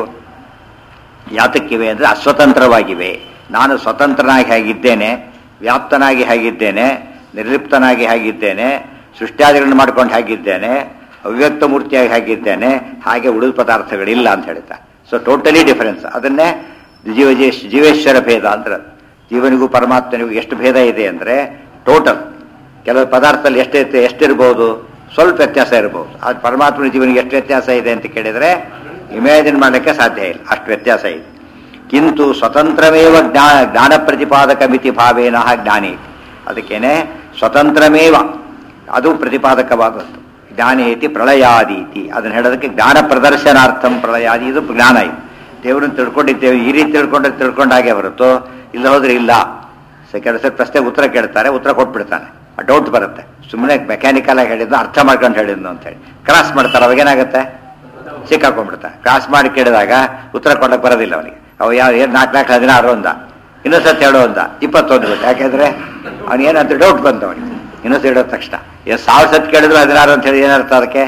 ಯಾತಕ್ಕಿವೆ ಅಂದರೆ ಅಸ್ವತಂತ್ರವಾಗಿವೆ ನಾನು ಸ್ವತಂತ್ರನಾಗಿ ಹೇಗಿದ್ದೇನೆ ವ್ಯಾಪ್ತನಾಗಿ ಹೇಗಿದ್ದೇನೆ ನಿರ್ಲಿಪ್ತನಾಗಿ ಹೇಗಿದ್ದೇನೆ ಸೃಷ್ಟ್ಯಾದಿಗಳನ್ನು ಮಾಡ್ಕೊಂಡು ಹೇಗಿದ್ದೇನೆ ಅವ್ಯಕ್ತ ಮೂರ್ತಿಯಾಗಿ ಹೇಗಿದ್ದೇನೆ ಹಾಗೆ ಉಳಿದ ಪದಾರ್ಥಗಳಿಲ್ಲ ಅಂತ ಹೇಳ್ತಾರೆ ಸೊ ಟೋಟಲಿ ಡಿಫರೆನ್ಸ್ ಅದನ್ನೇ ಜೀವ ಜೀವೇಶ್ವರ ಭೇದ ಅಂದ್ರೆ ಅದು. ಜೀವನಿಗೂ ಪರಮಾತ್ಮನಿಗೂ ಎಷ್ಟು ಭೇದ ಇದೆ ಅಂದರೆ ಟೋಟಲ್ ಕೆಲವು ಪದಾರ್ಥದಲ್ಲಿ ಎಷ್ಟೈತೆ ಎಷ್ಟಿರ್ಬೋದು ಸ್ವಲ್ಪ ವ್ಯತ್ಯಾಸ ಇರ್ಬೋದು ಅದು ಪರಮಾತ್ಮನ ಜೀವನಿಗೆ ಎಷ್ಟು ವ್ಯತ್ಯಾಸ ಇದೆ ಅಂತ ಕೇಳಿದರೆ ಇಮ್ಯಾಜಿನ್ ಮಾಡಲಿಕ್ಕೆ ಸಾಧ್ಯ ಇಲ್ಲ ಅಷ್ಟು ವ್ಯತ್ಯಾಸ ಇದೆ ಕಿಂತು ಸ್ವತಂತ್ರಮೇವ ಜ್ಞಾನ ಜ್ಞಾನ ಪ್ರತಿಪಾದಕ ಮಿತಿ ಭಾವೇನ ಜ್ಞಾನಿ ಇತಿ. ಅದಕ್ಕೇನೆ ಸ್ವತಂತ್ರಮೇವ ಅದು ಪ್ರತಿಪಾದಕವಾದದ್ದು ಜ್ಞಾನೇತಿ ಪ್ರಳಯಾದೀತಿ ಅದನ್ನು ಹೇಳೋದಕ್ಕೆ ಜ್ಞಾನ ಪ್ರದರ್ಶನಾರ್ಥಂ ಪ್ರಳಯಾದಿ ಇದು ಜ್ಞಾನ ಇದು ದೇವರನ್ನು ತಿಳ್ಕೊಂಡಿದ್ದೇವೆ ಈ ರೀತಿ ತಿಳ್ಕೊಂಡ್ರೆ ತಿಳ್ಕೊಂಡಾಗೆ ಹೊರತು ಇಲ್ಲ ಹೋದ್ರೆ ಇಲ್ಲ ಸ- ಕೆಲಸ ಪ್ರಶ್ನೆಗೆ ಉತ್ತರ ಕೇಳ್ತಾರೆ ಉತ್ತರ ಕೊಟ್ಬಿಡ್ತಾನೆ ಡೌಟ್ ಬರುತ್ತೆ ಸುಮ್ಮನೆ ಮೆಕ್ಯಾನಿಕಲ್ ಆಗಿ ಹೇಳಿದ್ದು ಅರ್ಥ ಮಾಡ್ಕೊಂಡು ಹೇಳಿದ್ದು ಅಂತ ಹೇಳಿ ಕ್ರಾಸ್ ಮಾಡ್ತಾರೆ ಅವಾಗೇನಾಗುತ್ತೆ ಸಿಕ್ಕಾಕೊಂಡ್ಬಿಡ್ತಾನೆ ಕ್ರಾಸ್ ಮಾಡಿ ಕೇಳಿದಾಗ ಉತ್ತರ ಕೊಡಕ್ಕೆ ಬರೋದಿಲ್ಲ ಅವನಿಗೆ ಅವ ಯಾವ ಏನು ನಾಲ್ಕು ನಾಲ್ಕು ಹದಿನಾರು ಒಂದ ಇನ್ನೊಂದು ಸತಿ ಹೇಳೋ ಒಂದ ಇಪ್ಪತ್ತೊಂದು ಬಿಟ್ಟು ಯಾಕೆಂದ್ರೆ ಅವ್ನು ಏನಂತ ಡೌಟ್ ಬಂತು ಅವನಿಗೆ ಇನ್ನೊಂದು ಹೇಳೋ ತಕ್ಷಣ ಎಷ್ಟು ಸಾವಿರ ಸತಿ ಕೇಳಿದ್ರು ಹದಿನಾರು ಅಂತ ಹೇಳಿ ಏನರ್ಥ ಅದಕ್ಕೆ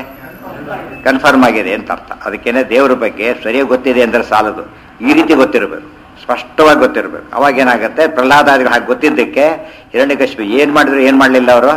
ಕನ್ಫರ್ಮ್ ಆಗಿದೆ ಅಂತ ಅರ್ಥ ಅದಕ್ಕೇನೆ ದೇವರ ಬಗ್ಗೆ ಸರಿಯಾಗಿ ಗೊತ್ತಿದೆ ಅಂದ್ರೆ ಸಾಲದು ಈ ರೀತಿ ಗೊತ್ತಿರಬೇಕು ಸ್ಪಷ್ಟವಾಗಿ ಗೊತ್ತಿರಬೇಕು ಅವಾಗ ಏನಾಗುತ್ತೆ ಪ್ರಹ್ಲಾದಾದಿಗಳು ಹಾಗೆ ಗೊತ್ತಿದ್ದಕ್ಕೆ ಹಿರಣ್ಯಕಶ್ಯಪ ಏನ್ ಮಾಡಿದ್ರು ಏನ್ ಮಾಡಲಿಲ್ಲ ಅವರು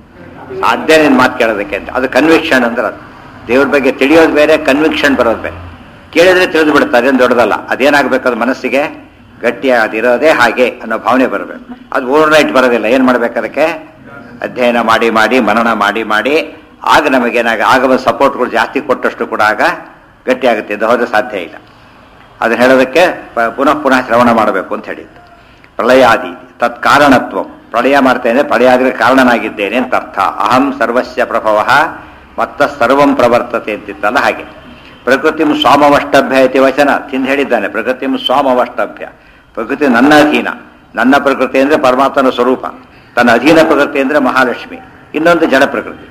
ಸಾಧ್ಯ ನಿನ್ ಮಾತು ಕೇಳೋದಕ್ಕೆ ಅಂತ ಅದು ಕನ್ವಿಕ್ಷನ್ ಅಂದ್ರೆ ಅದು ದೇವ್ರ ಬಗ್ಗೆ ತಿಳಿಯೋದು ಬೇರೆ ಕನ್ವಿಕ್ಷನ್ ಬರೋದು ಬೇರೆ ಕೇಳಿದ್ರೆ ತಿಳಿದು ಬಿಡುತ್ತೆ ಅದೇನು ದೊಡ್ಡದಲ್ಲ ಅದೇನಾಗಬೇಕು ಅದು ಮನಸ್ಸಿಗೆ ಗಟ್ಟಿ ಅದಿರೋದೇ ಹಾಗೆ ಅನ್ನೋ ಭಾವನೆ ಬರಬೇಕು ಅದು ಓವರ್ ನೈಟ್ ಬರೋದಿಲ್ಲ ಏನು ಮಾಡ್ಬೇಕು ಅದಕ್ಕೆ ಅಧ್ಯಯನ ಮಾಡಿ ಮಾಡಿ ಮನನ ಮಾಡಿ ಮಾಡಿ ಆಗ ನಮಗೇನಾಗ ಆಗವ ಸಪೋರ್ಟ್ಗಳು ಜಾಸ್ತಿ ಕೊಟ್ಟಷ್ಟು ಕೂಡ ಆಗ ಗಟ್ಟಿ ಆಗುತ್ತೆ ಇದು ಹೋದ್ರೆ ಸಾಧ್ಯ ಇಲ್ಲ ಅದನ್ನ ಹೇಳೋದಕ್ಕೆ ಪ- ಪುನಃ ಪುನಃ ಶ್ರವಣ ಮಾಡಬೇಕು ಅಂತ ಹೇಳಿದ್ದು ಪ್ರಳಯಾದಿ ತತ್ ಕಾರಣತ್ವ ಪ್ರಳಯ ಮಾಡ್ತೇನೆ ಪ್ರಳಯಾದಿಗೆ ಕಾರಣನಾಗಿದ್ದೇನೆ ಅಂತ ಅರ್ಥ ಅಹಂ ಸರ್ವಸ್ಯ ಪ್ರಭವ ಮತ್ತ ಸರ್ವಂ ಪ್ರವರ್ತತೆ ಅಂತಿತ್ತಲ್ಲ ಹಾಗೆ ಪ್ರಕೃತಿಂ ಸ್ವಾಮವಷ್ಟಭ್ಯ ಇತಿ ವಚನ ತಿಂದು ಹೇಳಿದ್ದಾನೆ ಪ್ರಕೃತಿಂ ಸ್ವಾಮವಷ್ಟಭ್ಯ ಪ್ರಕೃತಿ ನನ್ನ ಅಧೀನ ನನ್ನ ಪ್ರಕೃತಿ ಅಂದರೆ ಪರಮಾತ್ಮನ ಸ್ವರೂಪ ತನ್ನ ಅಧೀನ ಪ್ರಕೃತಿ ಅಂದರೆ ಮಹಾಲಕ್ಷ್ಮಿ ಇನ್ನೊಂದು ಜಡ ಪ್ರಕೃತಿ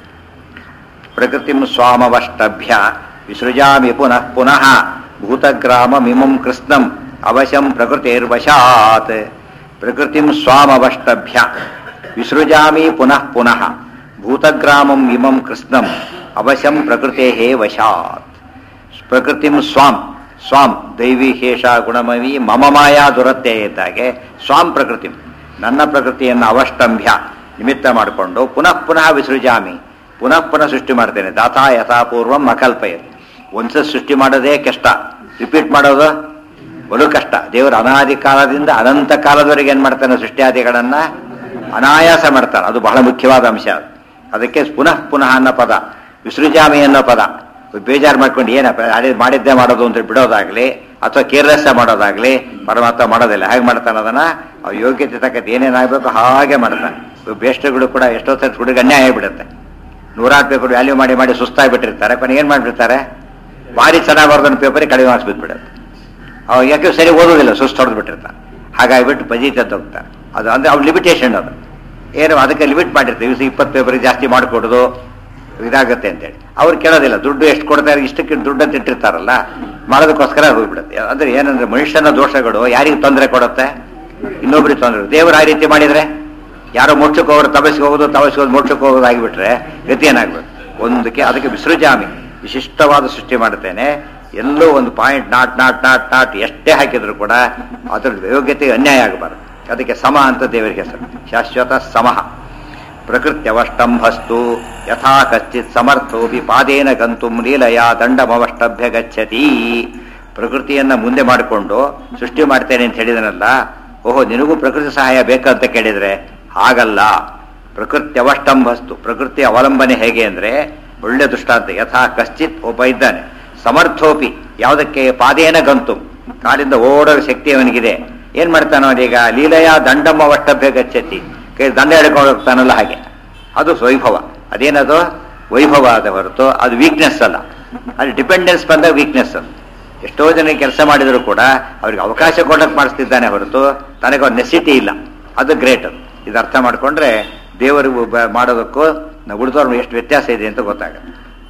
ಪ್ರಕೃತಿಂ ಸ್ವಾಮವಷ್ಟಭ್ಯ ವಿಸೃಜಾಮಿ ಪುನಃ ಪುನಃ ಭೂತಗ್ರಾಮಮಿಮಂ ಕೃಷ್ಣಂ ಅವಶಂ ಪ್ರಕೃತಿರ್ವಶಾತ್ ಪ್ರಕೃತಿಂ ಸ್ವಾಮವಷ್ಟಭ್ಯ ವಿಸೃಜಾಮಿ ಪುನಃ ಪುನಃ ಭೂತಗ್ರಾಮಂ ಇಮಂ ಕೃಷ್ಣಂ ಅವಶಂ ಪ್ರಕೃತೇ ವಶಾತ್ ಪ್ರಕೃತಿಂ ಸ್ವಾಂ ಸ್ವಾಂ ದೈವಿ ಶೇಷ ಗುಣಮವಿ ಮಮ ಮಾಯಾ ದುರತ್ತೆ ಇದ್ದಾಗೆ ಸ್ವಾಂ ಪ್ರಕೃತಿ ನನ್ನ ಪ್ರಕೃತಿಯನ್ನು ಅವಷ್ಟಂಭ್ಯ ನಿಮಿತ್ತ ಮಾಡಿಕೊಂಡು ಪುನಃ ಪುನಃ ವಿಸೃಜಾಮಿ ಪುನಃ ಪುನಃ ಸೃಷ್ಟಿ ಮಾಡ್ತೇನೆ ದಾತಾ ಯಥಾಪೂರ್ವಂ ಅಕಲ್ಪಯತ್ ಒಂದ್ಸತಿ ಸೃಷ್ಟಿ ಮಾಡೋದೇ ಕಷ್ಟ ರಿಪೀಟ್ ಮಾಡೋದು ಬಲು ಕಷ್ಟ ದೇವರು ಅನಾದಿ ಕಾಲದಿಂದ ಅನಂತ ಕಾಲದವರೆಗೆ ಏನ್ ಮಾಡ್ತಾನೆ ಸೃಷ್ಟಿಯಾದಿಗಳನ್ನ ಅನಾಯಾಸ ಮಾಡ್ತಾನೆ ಅದು ಬಹಳ ಮುಖ್ಯವಾದ ಅಂಶ ಅದು. ಅದಕ್ಕೆ ಪುನಃ ಪುನಃ ಅನ್ನೋ ಪದ ವಿಸೃಜಾಮಿ ಅನ್ನೋ ಪದ ಬೇಜಾರು ಮಾಡ್ಕೊಂಡು ಏನಪ್ಪ ಅದೇ ಮಾಡಿದ್ದೇ ಮಾಡೋದು ಅಂತ ಬಿಡೋದಾಗ್ಲಿ ಅಥವಾ ಕೇರ್ಲೆಸ್ ಮಾಡೋದಾಗ್ಲಿ ಪರಮಾತ್ಮ ಮಾಡೋದಿಲ್ಲ ಹೇಗೆ ಮಾಡ್ತಾನೆ ಅದನ್ನ ಅವ್ ಯೋಗ್ಯತೆ ತಕ್ಕಂತೆ ಏನೇನಾಗಬೇಕು ಹಾಗೆ ಮಾಡ್ತಾನೆ ಬೇಸ್ಟ್ಗಳು ಕೂಡ ಎಷ್ಟೋ ಸತಿ ಹುಡುಗ ಅನ್ಯಾಯ ಆಗಿಬಿಡುತ್ತೆ ನೂರಾರು ಪೇಪರ್ ವ್ಯಾಲ್ಯೂ ಮಾಡಿ ಮಾಡಿ ಸುಸ್ತಾಗ್ಬಿಟ್ಟಿರ್ತಾರೆ ಕೊನೆ ಏನು ಮಾಡಿಬಿಡ್ತಾರೆ ಭಾರಿ ಚೆನ್ನಾಗಿ ಬರ್ದನ್ನ ಪೇಪರಿಗೆ ಕಡಿಮೆ ಮಾರ್ಕ್ಸ್ ಬಿದ್ದುಬಿಡುತ್ತೆ ಅವ ಯಾಕೆ ಸರಿ ಓದೋದಿಲ್ಲ ಸುಸ್ತು ಹೊಡೆದು ಬಿಟ್ಟಿರ್ತಾನೆ ಹಾಗಾಗಿಬಿಟ್ಟು ಪಜೀತಿ ಅಂತ ಹೋಗ್ತಾರೆ ಅದು ಅಂದ್ರೆ ಅವ್ರ ಲಿಮಿಟೇಷನ್ ಅದು ಏನು ಅದಕ್ಕೆ ಲಿಮಿಟ್ ಮಾಡಿರ್ತೀವಿ ದಿವಸ ಇಪ್ಪತ್ತು ಪೇಪರಿಗೆ ಜಾಸ್ತಿ ಮಾಡಿಕೊಡೋದು ಇದಾಗುತ್ತೆ ಅಂತೇಳಿ ಅವ್ರು ಕೇಳೋದಿಲ್ಲ ದುಡ್ಡು ಎಷ್ಟು ಕೊಡ್ತಾರೆ ಇಷ್ಟಕ್ಕೆ ದುಡ್ಡು ಅಂತ ಇಟ್ಟಿರ್ತಾರಲ್ಲ ಮಾಡೋದಕ್ಕೋಸ್ಕರ ಹೋಗ್ಬಿಡುತ್ತೆ ಅಂದ್ರೆ ಏನಂದ್ರೆ ಮನುಷ್ಯನ ದೋಷಗಳು ಯಾರಿಗೆ ತೊಂದರೆ ಕೊಡುತ್ತೆ ಇನ್ನೊಬ್ರಿಗೆ ತೊಂದರೆ ದೇವರು ಆ ರೀತಿ ಮಾಡಿದ್ರೆ ಯಾರೋ ಮೋಕ್ಷಕ್ಕೆ ಹೋಗೋರು ತಪಸ್ಸಿಗೆ ಹೋಗೋದು ತಪಸ್ಸಿಗೆ ಹೋಗೋದು ಮೋಕ್ಷಕ್ಕೆ ಹೋಗೋದು ಆಗಿಬಿಟ್ರೆ ಗತಿ ಏನಾಗ್ಬೇಕು ಒಂದಕ್ಕೆ ಅದಕ್ಕೆ ವಿಸೃಜಾಮಿ ವಿಶಿಷ್ಟವಾದ ಸೃಷ್ಟಿ ಮಾಡುತ್ತೇನೆ ಎಲ್ಲೋ ಒಂದು point not not not not ಎಷ್ಟೇ ಹಾಕಿದ್ರು ಕೂಡ ಅದ್ರ ಯೋಗ್ಯತೆಗೆ ಅನ್ಯಾಯ ಆಗಬಾರದು ಅದಕ್ಕೆ ಸಮ ಅಂತ ದೇವರಿಗೆ ಹೆಸರು ಶಾಶ್ವತ ಸಮಃ ಪ್ರಕೃತ್ಯವಷ್ಟಂಭಸ್ತು ಯಥಾ ಕಶ್ಚಿತ್ ಸಮರ್ಥೋಪಿ ಪಾದೇನ ಗಂತು ಲೀಲಯ ದಂಡಮವಷ್ಟಭ್ಯ ಗಚ್ಚತಿ ಪ್ರಕೃತಿಯನ್ನ ಮುಂದೆ ಮಾಡಿಕೊಂಡು ಸೃಷ್ಟಿ ಮಾಡ್ತೇನೆ ಅಂತ ಹೇಳಿದನಲ್ಲ ಓಹೋ ನಿನಗೂ ಪ್ರಕೃತಿ ಸಹಾಯ ಬೇಕಂತ ಕೇಳಿದ್ರೆ ಹಾಗಲ್ಲ ಪ್ರಕೃತ್ಯವಷ್ಟಂಭಸ್ತು ಪ್ರಕೃತಿ ಅವಲಂಬನೆ ಹೇಗೆ ಅಂದ್ರೆ ಒಳ್ಳೆ ದೃಷ್ಟಾಂತ ಯಥಾ ಕಶ್ಚಿತ್ ಒಬ್ಬ ಇದ್ದಾನೆ ಸಮರ್ಥೋಪಿ ಯಾವುದಕ್ಕೆ ಪಾದೇನ ಗಂತು ಕಾಲಿಂದ ಓಡೋ ಶಕ್ತಿ ಅವನಿಗಿದೆ ಏನ್ ಮಾಡ್ತಾನೋ ಅವನೀಗ ಲೀಲೆಯ ದಂಡಮ್ಮ ವಷ್ಟಭ್ಯ ಗಚ್ಚತಿ ಕೈ ದಂಡ ಹಿಡ್ಕೊಂಡು ಹೋಗ್ತಾನಲ್ಲ ಹಾಗೆ ಅದು ವೈಭವ ಅದೇನದು ವೈಭವ ಆದ ಹೊರತು ಅದು ವೀಕ್ನೆಸ್ ಅಲ್ಲ ಅದು ಡಿಪೆಂಡೆನ್ಸ್ ಬಂದಾಗ ವೀಕ್ನೆಸ್ ಅದು ಎಷ್ಟೋ ಜನ ಕೆಲಸ ಮಾಡಿದ್ರು ಕೂಡ ಅವ್ರಿಗೆ ಅವಕಾಶ ಕೊಡಕ್ಕೆ ಮಾಡಿಸ್ತಿದ್ದಾನೆ ಹೊರತು ತನಗೆ ಒಂದು ನೆಸಿಟಿ ಇಲ್ಲ ಅದು ಗ್ರೇಟ್ ಅದು ಇದು ಅರ್ಥ ಮಾಡ್ಕೊಂಡ್ರೆ ದೇವರು ಬ- ಮಾಡೋದಕ್ಕೂ ನಾವು ಉಳಿದವ್ರ ಎಷ್ಟು ವ್ಯತ್ಯಾಸ ಇದೆ ಅಂತ ಗೊತ್ತಾಗುತ್ತೆ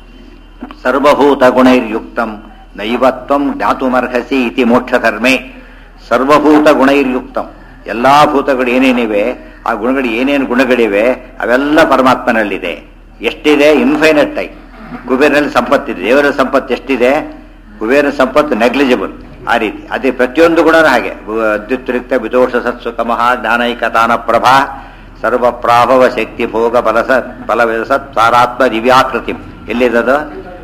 ಸರ್ವಭೂತ ಗುಣೈರ್ಯುಕ್ತಂ ನೈವತ್ವಂ ಜ್ಞಾತುಮರ್ಹಸಿ ಇತಿ ಮೋಕ್ಷಧರ್ಮೇ ಸರ್ವಭೂತ ಗುಣೈರ್ಯುಕ್ತಂ ಎಲ್ಲಾ ಭೂತಗಳು ಏನೇನಿವೆ ಆ ಗುಣಗಳು ಏನೇನು ಗುಣಗಳಿವೆ ಅವೆಲ್ಲ ಪರಮಾತ್ಮನಲ್ಲಿದೆ ಎಷ್ಟಿದೆ ಇನ್ಫೈನಟ್ ಆಗಿ ಕುಬೇರನಲ್ಲಿ ಸಂಪತ್ತಿದೆ ದೇವರ ಸಂಪತ್ತು ಎಷ್ಟಿದೆ ಕುಬೇರನ ಸಂಪತ್ತು ನೆಗ್ಲಿಜಿಬಲ್ ಆ ರೀತಿ ಅದೇ ಪ್ರತಿಯೊಂದು ಗುಣನೂ ಹಾಗೆ ಭೂ- ಅದ್ಯುತ್ತರಿಕ್ತ ವಿದೋಷ ಸತ್ಸುಖಮಃ ಜ್ಞಾನೈಕ ತಾನ ಪ್ರಭಾ ಸರ್ವ ಪ್ರಾಭವ ಶಕ್ತಿ ಭೋಗ ಬಲಸ ಬಲವಿರಸತ್ ಸಾರಾತ್ಮ ದಿವ್ಯಾಕೃತಿ ಎಲ್ಲಿದದು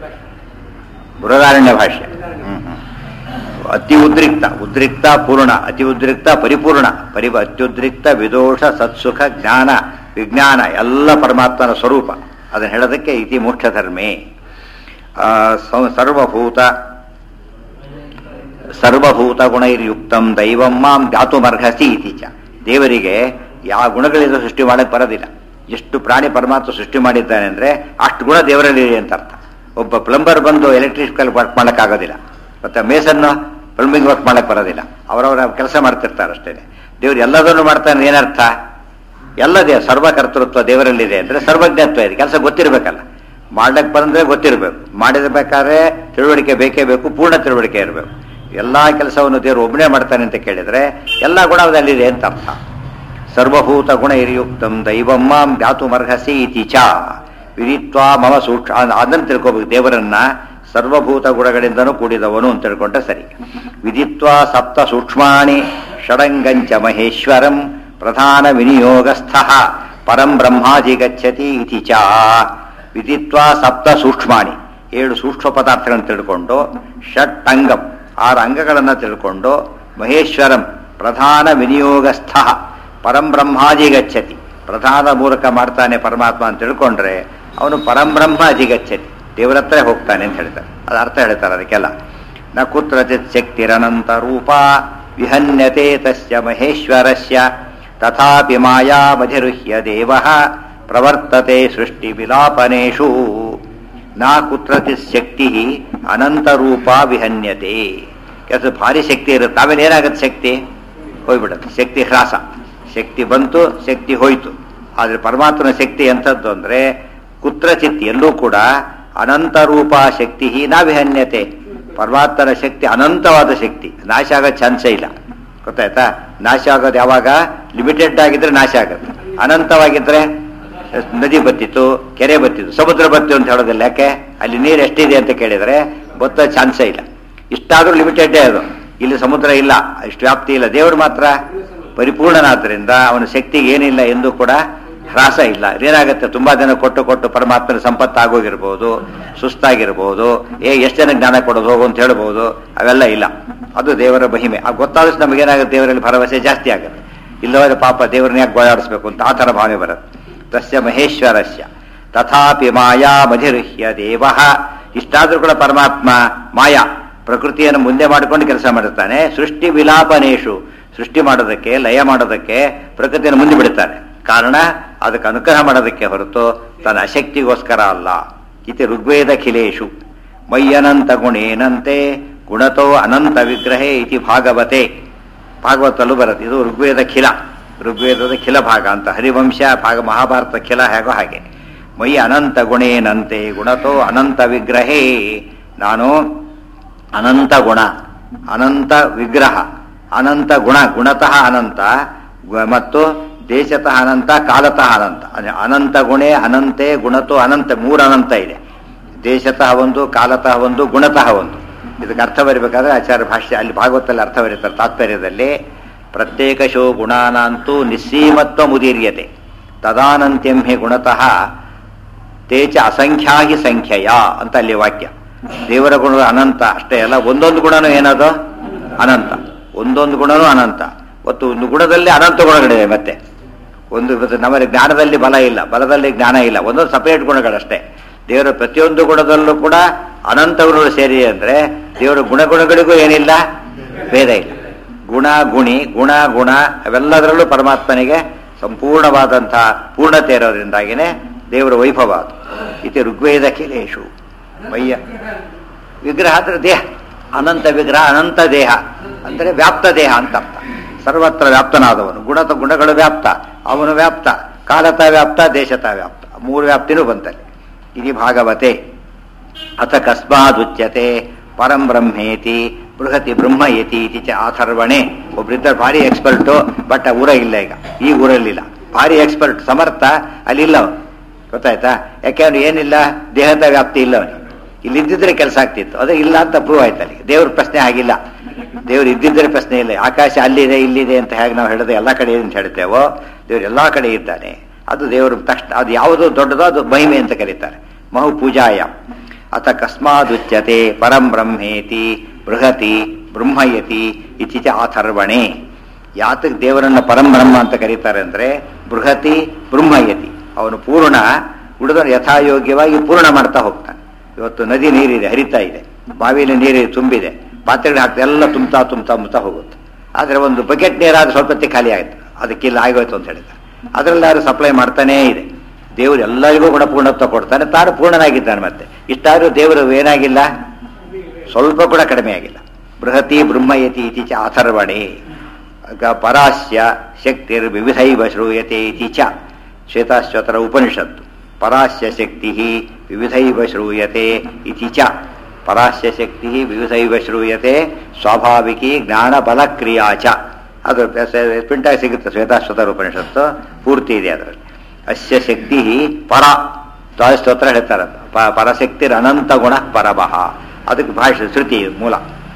ಬೃಹದಾರಣ್ಯ ಭಾಷೆ ಹ್ಮ್, ಹ್ಮ್. ಅತಿ ಉದ್ರಿಕ್ತ ಉದ್ರಿಕ್ತ ಪೂರ್ಣ ಅತಿ ಉದ್ರಿಕ್ತ ಪರಿಪೂರ್ಣ ಪರಿ ಅತ್ಯುದ್ರಿಕ್ತ ವಿದೋಷ ಸತ್ಸುಖ ಜ್ಞಾನ ವಿಜ್ಞಾನ ಎಲ್ಲ ಪರಮಾತ್ಮನ ಸ್ವರೂಪ ಅದನ್ನು ಹೇಳೋದಕ್ಕೆ ಇತಿ ಮೋಕ್ಷ ಧರ್ಮೇ ಆ, ಸ- ಸರ್ವಭೂತ ಸರ್ವಭೂತ ಗುಣೈರ್ಯುಕ್ತಂ ದೈವಂ ಮಾಂ ಜ್ಞಾತುಮರ್ಹಸಿ ಇತಿ ಚ ದೇವರಿಗೆ ಯಾವ ಗುಣಗಳಿಂದ ಸೃಷ್ಟಿ ಮಾಡಕ್ ಬರೋದಿಲ್ಲ ಎಷ್ಟು ಪ್ರಾಣಿ ಪರಮಾತ್ಮ ಸೃಷ್ಟಿ ಮಾಡಿದ್ದಾನೆ ಅಂದ್ರೆ ಅಷ್ಟು ಗುಣ ದೇವರಲ್ಲಿ ಇದೆ ಅಂತ ಅರ್ಥ ಒಬ್ಬ ಪ್ಲಂಬರ್ ಬಂದು ಎಲೆಕ್ಟ್ರಿಕಲ್ ವರ್ಕ್ ಮಾಡೋಕ್ಕಾಗೋದಿಲ್ಲ ಮತ್ತೆ ಮೇಸನ್ನು ಪ್ಲಂಬಿಂಗ್ ವರ್ಕ್ ಮಾಡಕ್ ಬರೋದಿಲ್ಲ ಅವರವರ ಕೆಲಸ ಮಾಡ್ತಿರ್ತಾರೆ ಅಷ್ಟೇ ದೇವ್ರು ಎಲ್ಲದನ್ನು ಮಾಡ್ತಾನೆ ಏನರ್ಥ ಎಲ್ಲ ದೇ ಸರ್ವಕರ್ತೃತ್ವ ದೇವರಲ್ಲಿದೆ ಅಂದ್ರೆ ಸರ್ವಜ್ಞತ್ವ ಇದೆ ಕೆಲಸ ಗೊತ್ತಿರಬೇಕಲ್ಲ ಮಾಡಕ್ ಬಂದ್ರೆ ಗೊತ್ತಿರಬೇಕು ಮಾಡಿರ್ಬೇಕಾದ್ರೆ ತಿಳುವಳಿಕೆ ಬೇಕೇ ಬೇಕು ಪೂರ್ಣ ತಿಳುವಳಿಕೆ ಇರಬೇಕು ಎಲ್ಲಾ ಕೆಲಸವನ್ನು ದೇವರು ಒಬ್ಬನೇ ಮಾಡ್ತಾನೆ ಅಂತ ಕೇಳಿದ್ರೆ ಎಲ್ಲ ಗುಣ ಅದರಲ್ಲಿದೆ ಅಂತ ಅರ್ಥ ಸರ್ವಭೂತ ಗುಣ ಹಿರಿಯುಕ್ತಂ ದೈವಂ ಮಾಂ ಜ್ಞಾತುಮರ್ಹಸಿ ಇತಿ ಚ ವಿದಿತ್ವಾ ಮಮ ಸೂಕ್ಷ್ಮ ಅದನ್ನು ತಿಳ್ಕೋಬೇಕು ದೇವರನ್ನ ಸರ್ವಭೂತ ಗುಣಗಳಿಂದನೂ ಕೂಡಿದವನು ಅಂತ ತಿಳ್ಕೊಂಡ್ರೆ ಸರಿ ವಿದಿತ್ವಾ ಸಪ್ತ ಸೂಕ್ಷ್ಮಾಣಿ ಷಡಂಗಂಚ ಮಹೇಶ್ವರಂ ಪ್ರಧಾನ ವಿನಿಯೋಗಸ್ಥ ಪರಂ ಬ್ರಹ್ಮಾಧಿಗಚ್ಚತಿ ಇತಿ ಚ ವಿದಿತ್ವಾ ಸಪ್ತ ಸೂಕ್ಷ್ಮಾಣಿ ಏಳು ಸೂಕ್ಷ್ಮ ಪದಾರ್ಥಗಳನ್ನು ತಿಳ್ಕೊಂಡು ಷಟ್ ಅಂಗಂ ಆರು ಅಂಗಗಳನ್ನು ತಿಳ್ಕೊಂಡು ಮಹೇಶ್ವರಂ ಪ್ರಧಾನ ವಿನಿಯೋಗಸ್ಥ ಪರಂ ಬ್ರಹ್ಮಾಧಿಗಚ್ಚತಿ ಪ್ರಧಾನ ಮೂಲಕ ಮಾಡ್ತಾನೆ ಪರಮಾತ್ಮ ಅಂತ ತಿಳ್ಕೊಂಡ್ರೆ ಅವನು ಪರಂಬ್ರಹ್ಮ ಅಧಿಗಚ್ಚತಿ ದೇವರ ಹತ್ರ ಹೋಗ್ತಾನೆ ಅಂತ ಹೇಳ್ತಾರೆ ಅದು ಅರ್ಥ ಹೇಳ್ತಾರೆ ಅದಕ್ಕೆಲ್ಲ ನ ಕುತ್ರಚಿತ್ ಶಕ್ತಿರನಂತ ರೂಪ ವಿಹನ್ಯತೆ ತಸ್ಯ ಮಹೇಶ್ವರಸ್ಯ ತಥಾಪಿ ಮಾಯಾಮಧಿರುಹ್ಯ ದೇವ ಪ್ರವರ್ತತೆ ಸೃಷ್ಟಿ ವಿಲಾಪನೇಷು ನಾ ಕುತ್ರಚಿತ್ ಶಕ್ತಿ ಅನಂತ ರೂಪ ವಿಹನ್ಯತೆ ಕೆಲಸ ಭಾರಿ ಶಕ್ತಿ ಇರುತ್ತೆ ಆಮೇಲೆ ಏನಾಗುತ್ತೆ ಶಕ್ತಿ ಹೋಗ್ಬಿಡುತ್ತೆ ಶಕ್ತಿ ಹ್ರಾಸ ಶಕ್ತಿ ಬಂತು ಶಕ್ತಿ ಹೋಯ್ತು ಆದರೆ ಪರಮಾತ್ಮನ ಶಕ್ತಿ ಎಂಥದ್ದು ಅಂದರೆ ಕುತ್ರಚಿತ್ ಎಲ್ಲೂ ಕೂಡ ಅನಂತ ರೂಪ ಶಕ್ತಿ ನಾವಿಹನ್ಯತೆ ಪರಮಾತ್ಮನ ಶಕ್ತಿ ಅನಂತವಾದ ಶಕ್ತಿ ನಾಶ ಆಗೋ ಚಾನ್ಸೇ ಇಲ್ಲ ಗೊತ್ತಾಯ್ತಾ ನಾಶ ಆಗೋದು ಯಾವಾಗ ಲಿಮಿಟೆಡ್ ಆಗಿದ್ರೆ ನಾಶ ಆಗುತ್ತೆ ಅನಂತವಾಗಿದ್ರೆ ನದಿ ಬತ್ತಿತ್ತು ಕೆರೆ ಬತ್ತಿತ್ತು ಸಮುದ್ರ ಬತ್ತಿತ್ತು ಅಂತ ಹೇಳೋದಿಲ್ಲ ಯಾಕೆ ಅಲ್ಲಿ ನೀರು ಎಷ್ಟಿದೆ ಅಂತ ಕೇಳಿದರೆ ಬತ್ತೋ ಚಾನ್ಸೇ ಇಲ್ಲ ಇಷ್ಟಾದ್ರೂ ಲಿಮಿಟೆಡ್ಡೇ ಅದು ಇಲ್ಲಿ ಸಮುದ್ರ ಇಲ್ಲ ಇಷ್ಟು ವ್ಯಾಪ್ತಿ ಇಲ್ಲ ದೇವರು ಮಾತ್ರ ಪರಿಪೂರ್ಣನಾದ್ರಿಂದ ಅವನ ಶಕ್ತಿಗೆ ಏನಿಲ್ಲ ಎಂದು ಕೂಡ ಹ್ರಾಸ ಇಲ್ಲ ಏನಾಗುತ್ತೆ ತುಂಬಾ ಜನ ಕೊಟ್ಟು ಕೊಟ್ಟು ಪರಮಾತ್ಮನ ಸಂಪತ್ತು ಆಗೋಗಿರ್ಬೋದು ಸುಸ್ತಾಗಿರ್ಬೋದು ಏ ಎಷ್ಟು ಜನ ಜ್ಞಾನ ಕೊಡೋದು ಹೋಗು ಅಂತ ಹೇಳ್ಬೋದು ಅವೆಲ್ಲ ಇಲ್ಲ ಅದು ದೇವರ ಮಹಿಮೆ ಆ ಗೊತ್ತಾದಷ್ಟು ನಮಗೇನಾಗುತ್ತೆ ದೇವರಲ್ಲಿ ಭರವಸೆ ಜಾಸ್ತಿ ಆಗುತ್ತೆ ಇಲ್ಲವಾದ್ರೆ ಪಾಪ ದೇವರನ್ನ ಯಾಕೆ ಗೋಳಾಡಿಸ್ಬೇಕು ಅಂತ ಆ ಥರ ಭಾವನೆ ಬರುತ್ತೆ ತಸ್ಯ ಮಹೇಶ್ವರಸ್ಯ ತಥಾಪಿ ಮಾಯಾ ಮಧಿರುಹ್ಯ ದೇವ ಇಷ್ಟಾದ್ರೂ ಕೂಡ ಪರಮಾತ್ಮ ಮಾಯಾ ಪ್ರಕೃತಿಯನ್ನು ಮುಂದೆ ಮಾಡಿಕೊಂಡು ಕೆಲಸ ಮಾಡುತ್ತಾನೆ ಸೃಷ್ಟಿ ವಿಲಾಪನೇಶು ಸೃಷ್ಟಿ ಮಾಡೋದಕ್ಕೆ ಲಯ ಮಾಡೋದಕ್ಕೆ ಪ್ರಕೃತಿಯನ್ನು ಮುಂದೆ ಬಿಡುತ್ತಾನೆ ಕಾರಣ ಅದಕ್ಕೆ ಅನುಗ್ರಹ ಮಾಡೋದಕ್ಕೆ ಹೊರತು ತನ್ನ ಅಶಕ್ತಿಗೋಸ್ಕರ ಅಲ್ಲ ಇತಿ ಋಗ್ವೇದ ಖಿಲೇಶು ಮಯ್ಯನಂತ ಗುಣೇನಂತೆ ಗುಣತೋ ಅನಂತ ವಿಗ್ರಹೇ ಇತಿ ಭಾಗವತೆ ಭಾಗವತಲ್ಲೂ ಬರುತ್ತೆ ಇದು ಋಗ್ವೇದ ಖಿಲ ಋಗ್ವೇದದ ಖಿಲ ಭಾಗ ಅಂತ ಹರಿವಂಶ ಭಾಗ ಮಹಾಭಾರತ ಖಿಲ ಹೇಗೋ ಹಾಗೆ ಮೈ ಅನಂತ ಗುಣೇನಂತೆ ಗುಣತೋ ಅನಂತ ವಿಗ್ರಹೇ ನಾನು ಅನಂತ ಗುಣ ಅನಂತ ವಿಗ್ರಹ ಅನಂತ ಗುಣ ಗುಣತಃ ಅನಂತ ಗು- ಮತ್ತು ದೇಶತಃ ಅನಂತ ಕಾಲತಃ ಅನಂತ ಅಂದ್ರೆ ಅನಂತ ಗುಣೆ ಅನಂತೆ ಗುಣತೋ ಅನಂತ ಮೂರು ಅನಂತ ಇದೆ ದೇಶತಃ ಒಂದು ಕಾಲತಃ ಒಂದು ಗುಣತಃ ಒಂದು ಇದಕ್ಕೆ ಅರ್ಥ ಬರಬೇಕಾದ್ರೆ ಆಚಾರ್ಯ ಭಾಷ್ಯ ಅಲ್ಲಿ ಭಾಗವತಲ್ಲಿ ಅರ್ಥ ಬರೀತಾರೆ ತಾತ್ಪರ್ಯದಲ್ಲಿ ಪ್ರತ್ಯೇಕ ಶೋ ಗುಣಾನಂತೂ ನಿಸ್ಸೀಮತ್ವ ಮುದೀರ್ಯತೆ ತದಾನಂತ್ಯಂ ಹಿ ಗುಣತಃ ತೇಚ ಅಸಂಖ್ಯಾಹಿ ಸಂಖ್ಯೆಯ ಅಂತ ಅಲ್ಲಿ ವಾಕ್ಯ ದೇವರ ಗುಣ ಅನಂತ ಅಷ್ಟೇ ಅಲ್ಲ ಒಂದೊಂದು ಗುಣನೂ ಏನದು ಅನಂತ ಒಂದೊಂದು ಗುಣನೂ ಅನಂತ ಮತ್ತು ಒಂದು ಗುಣದಲ್ಲಿ ಅನಂತ ಗುಣಗಳಿವೆ ಮತ್ತೆ ಒಂದು ಇವತ್ತು ನಮ್ಮಲ್ಲಿ ಜ್ಞಾನದಲ್ಲಿ ಬಲ ಇಲ್ಲ ಬಲದಲ್ಲಿ ಜ್ಞಾನ ಇಲ್ಲ ಒಂದೊಂದು ಸಪರೇಟ್ ಗುಣಗಳಷ್ಟೇ ದೇವರ ಪ್ರತಿಯೊಂದು ಗುಣದಲ್ಲೂ ಕೂಡ ಅನಂತ ಗುಣಗಳು ಸೇರಿ ಅಂದ್ರೆ ದೇವರ ಗುಣಗುಣಗಳಿಗೂ ಏನಿಲ್ಲ ಭೇದ ಇಲ್ಲ ಗುಣ ಗುಣಿ ಗುಣ ಗುಣ ಅವೆಲ್ಲದರಲ್ಲೂ ಪರಮಾತ್ಮನಿಗೆ ಸಂಪೂರ್ಣವಾದಂತಹ ಪೂರ್ಣತೆ ಇರೋದ್ರಿಂದಾಗಿನೇ ದೇವರ ವೈಭವ ಅದು ಇತಿ ಋಗ್ವೇದ ಕಿಲೇಶು ಮಯ್ಯ ವಿಗ್ರಹ ಅಂದ್ರೆ ದೇಹ ಅನಂತ ವಿಗ್ರಹ ಅನಂತ ದೇಹ ಅಂದರೆ ವ್ಯಾಪ್ತ ದೇಹ ಅಂತ ಅರ್ಥ ಸರ್ವತ್ರ ವ್ಯಾಪ್ತನಾದವನು ಗುಣತ ಗುಣಗಳು ವ್ಯಾಪ್ತ ಅವನು ವ್ಯಾಪ್ತ ಕಾಲತ ವ್ಯಾಪ್ತ ದೇಶತ ವ್ಯಾಪ್ತ ಮೂರು ವ್ಯಾಪ್ತಿನೂ ಬಂತಲ್ಲಿ ಇದು ಭಾಗವತೆ ಅಥ ಕಸ್ಮಾದುಚ್ಯತೆ ಪರಂ ಬ್ರಹ್ಮೇತಿ ಬೃಹತಿ ಬ್ರಹ್ಮ ಯತಿ ಇತಿ ಚ ಆಥರ್ವಣೆ ಒಬ್ರಿದ್ದಾರೆ ಭಾರಿ ಎಕ್ಸ್ಪರ್ಟು ಬಟ್ ಆ ಊರ ಇಲ್ಲ ಈಗ ಈ ಊರಲ್ಲಿಲ್ಲ ಭಾರಿ ಎಕ್ಸ್ಪರ್ಟ್ ಸಮರ್ಥ ಅಲ್ಲಿಲ್ಲ ಅವನು ಗೊತ್ತಾಯ್ತಾ ಯಾಕೆಂದ್ರೆ ಏನಿಲ್ಲ ದೇಹದ ವ್ಯಾಪ್ತಿ ಇಲ್ಲ ಅವನಿಗೆ ಇಲ್ಲಿ ಇದ್ದಿದ್ರೆ ಕೆಲಸ ಆಗ್ತಿತ್ತು ಅದೇ ಇಲ್ಲ ಅಂತ ಪ್ರೂವ್ ಆಯ್ತು ಅಲ್ಲಿ ದೇವ್ರ ಪ್ರಶ್ನೆ ಆಗಿಲ್ಲ ದೇವ್ರು ಇದ್ದಿದ್ರೆ ಪ್ರಶ್ನೆ ಇಲ್ಲ ಆಕಾಶ ಅಲ್ಲಿದೆ ಇಲ್ಲಿದೆ ಅಂತ ಹೇಗೆ ನಾವು ಹೇಳೋದು ಎಲ್ಲ ಕಡೆ ಇದೆ ಅಂತ ಹೇಳ್ತೇವೋ ದೇವ್ರು ಎಲ್ಲಾ ಕಡೆ ಇದ್ದಾನೆ ಅದು ದೇವರು ತಕ್ಷಣ ಅದು ಯಾವುದು ದೊಡ್ಡದೋ ಅದು ಮಹಿಮೆ ಅಂತ ಕರೀತಾರೆ ಮಹು ಪೂಜಾಯ ಅಥ ಕಸ್ಮಾದುಚ್ಯತೆ ಪರಂ ಬ್ರಹ್ಮೇತಿ ಬೃಹತಿ ಬ್ರಹ್ಮಯತಿ ಇತ್ತೀಚ ಆಥರ್ವಣೆ ಯಾತಕ್ಕೆ ದೇವರನ್ನ ಪರಂ ಬ್ರಹ್ಮ ಅಂತ ಕರೀತಾರೆ ಅಂದ್ರೆ ಬೃಹತಿ ಬ್ರಹ್ಮಯತಿ ಅವನು ಪೂರ್ಣ ಉಳಿದವನು ಯಥಾಯೋಗ್ಯವಾಗಿ ಪೂರ್ಣ ಮಾಡ್ತಾ ಹೋಗ್ತಾನೆ ಇವತ್ತು ನದಿ ನೀರಿದೆ ಹರಿತಾ ಇದೆ ಬಾವಿಯಲ್ಲಿ ನೀರು ತುಂಬಿದೆ ಪಾತ್ರೆಗಳು ಹಾಕ್ತಾ ಎಲ್ಲ ತುಂಬ್ತಾ ತುಂಬ್ತಾ ತುಂಬ್ತಾ ಹೋಗುತ್ತೆ ಆದರೆ ಒಂದು ಬಕೆಟ್ ನೀರಾದ್ರೆ ಸ್ವಲ್ಪ ಹೊತ್ತಿಗೆ ಖಾಲಿ ಆಯ್ತು ಅದಕ್ಕಿಲ್ಲ ಆಗೋಯ್ತು ಅಂತ ಹೇಳಿದ್ದಾರೆ ಅದರಲ್ಲಾದ್ರೂ ಸಪ್ಲೈ ಮಾಡ್ತಾನೇ ಇದೆ ದೇವರು ಎಲ್ಲರಿಗೂ ಕೂಡ ಪೂರ್ಣತ್ವ ಕೊಡ್ತಾನೆ ತಾನು ಪೂರ್ಣನಾಗಿದ್ದಾನೆ ಮತ್ತೆ ಇಷ್ಟಾದ್ರೂ ದೇವರು ಏನಾಗಿಲ್ಲ ಸ್ವಲ್ಪ ಕೂಡ ಕಡಿಮೆ ಆಗಿಲ್ಲ ಬೃಹತಿ ಬ್ರಹ್ಮಯತಿ ಇತಿ ಚ ಅಥರ್ವಣೆ ಗ- ಪರಾಸ್ಯ ಶಕ್ತಿರ್ ವಿವಿಧೈವ ಶ್ರೂಯತೆ ಇತಿ ಚ ಶ್ವೇತಾಶ್ವತರ ಉಪನಿಷತ್ತು ಪರಾಸ್ಯ ಶಕ್ತಿ ವಿವಿಧೈವ ಶ್ರೂಯತೆ ಇತಿ ಚ ಪರಾಸ್ಯ ಶಕ್ತಿ ವಿವಿಧೈವ ಶ್ರೂಯತೆ ಸ್ವಾಭಾವಿಕಿ ಜ್ಞಾನ ಬಲ ಕ್ರಿಯಾ ಚ ಅದು ಪಿಂಟಾಗಿ ಸಿಗುತ್ತೆ ಶ್ವೇತಾಶ್ವತರ ಉಪನಿಷತ್ತು ಪೂರ್ತಿ ಇದೆ ಅದರಲ್ಲಿ ಅಸ್ಯ ಶಕ್ತಿ ಪರ ಸ್ತೋತ್ರ ಹೇಳ್ತಾರೆ ಪ- ಪರಶಕ್ತಿರ್ ಅನಂತ ಗುಣ ಪರಮಃ ಅದಕ್ಕೆ ಭಾಷೆ ಶ್ರುತಿ ಮೂಲ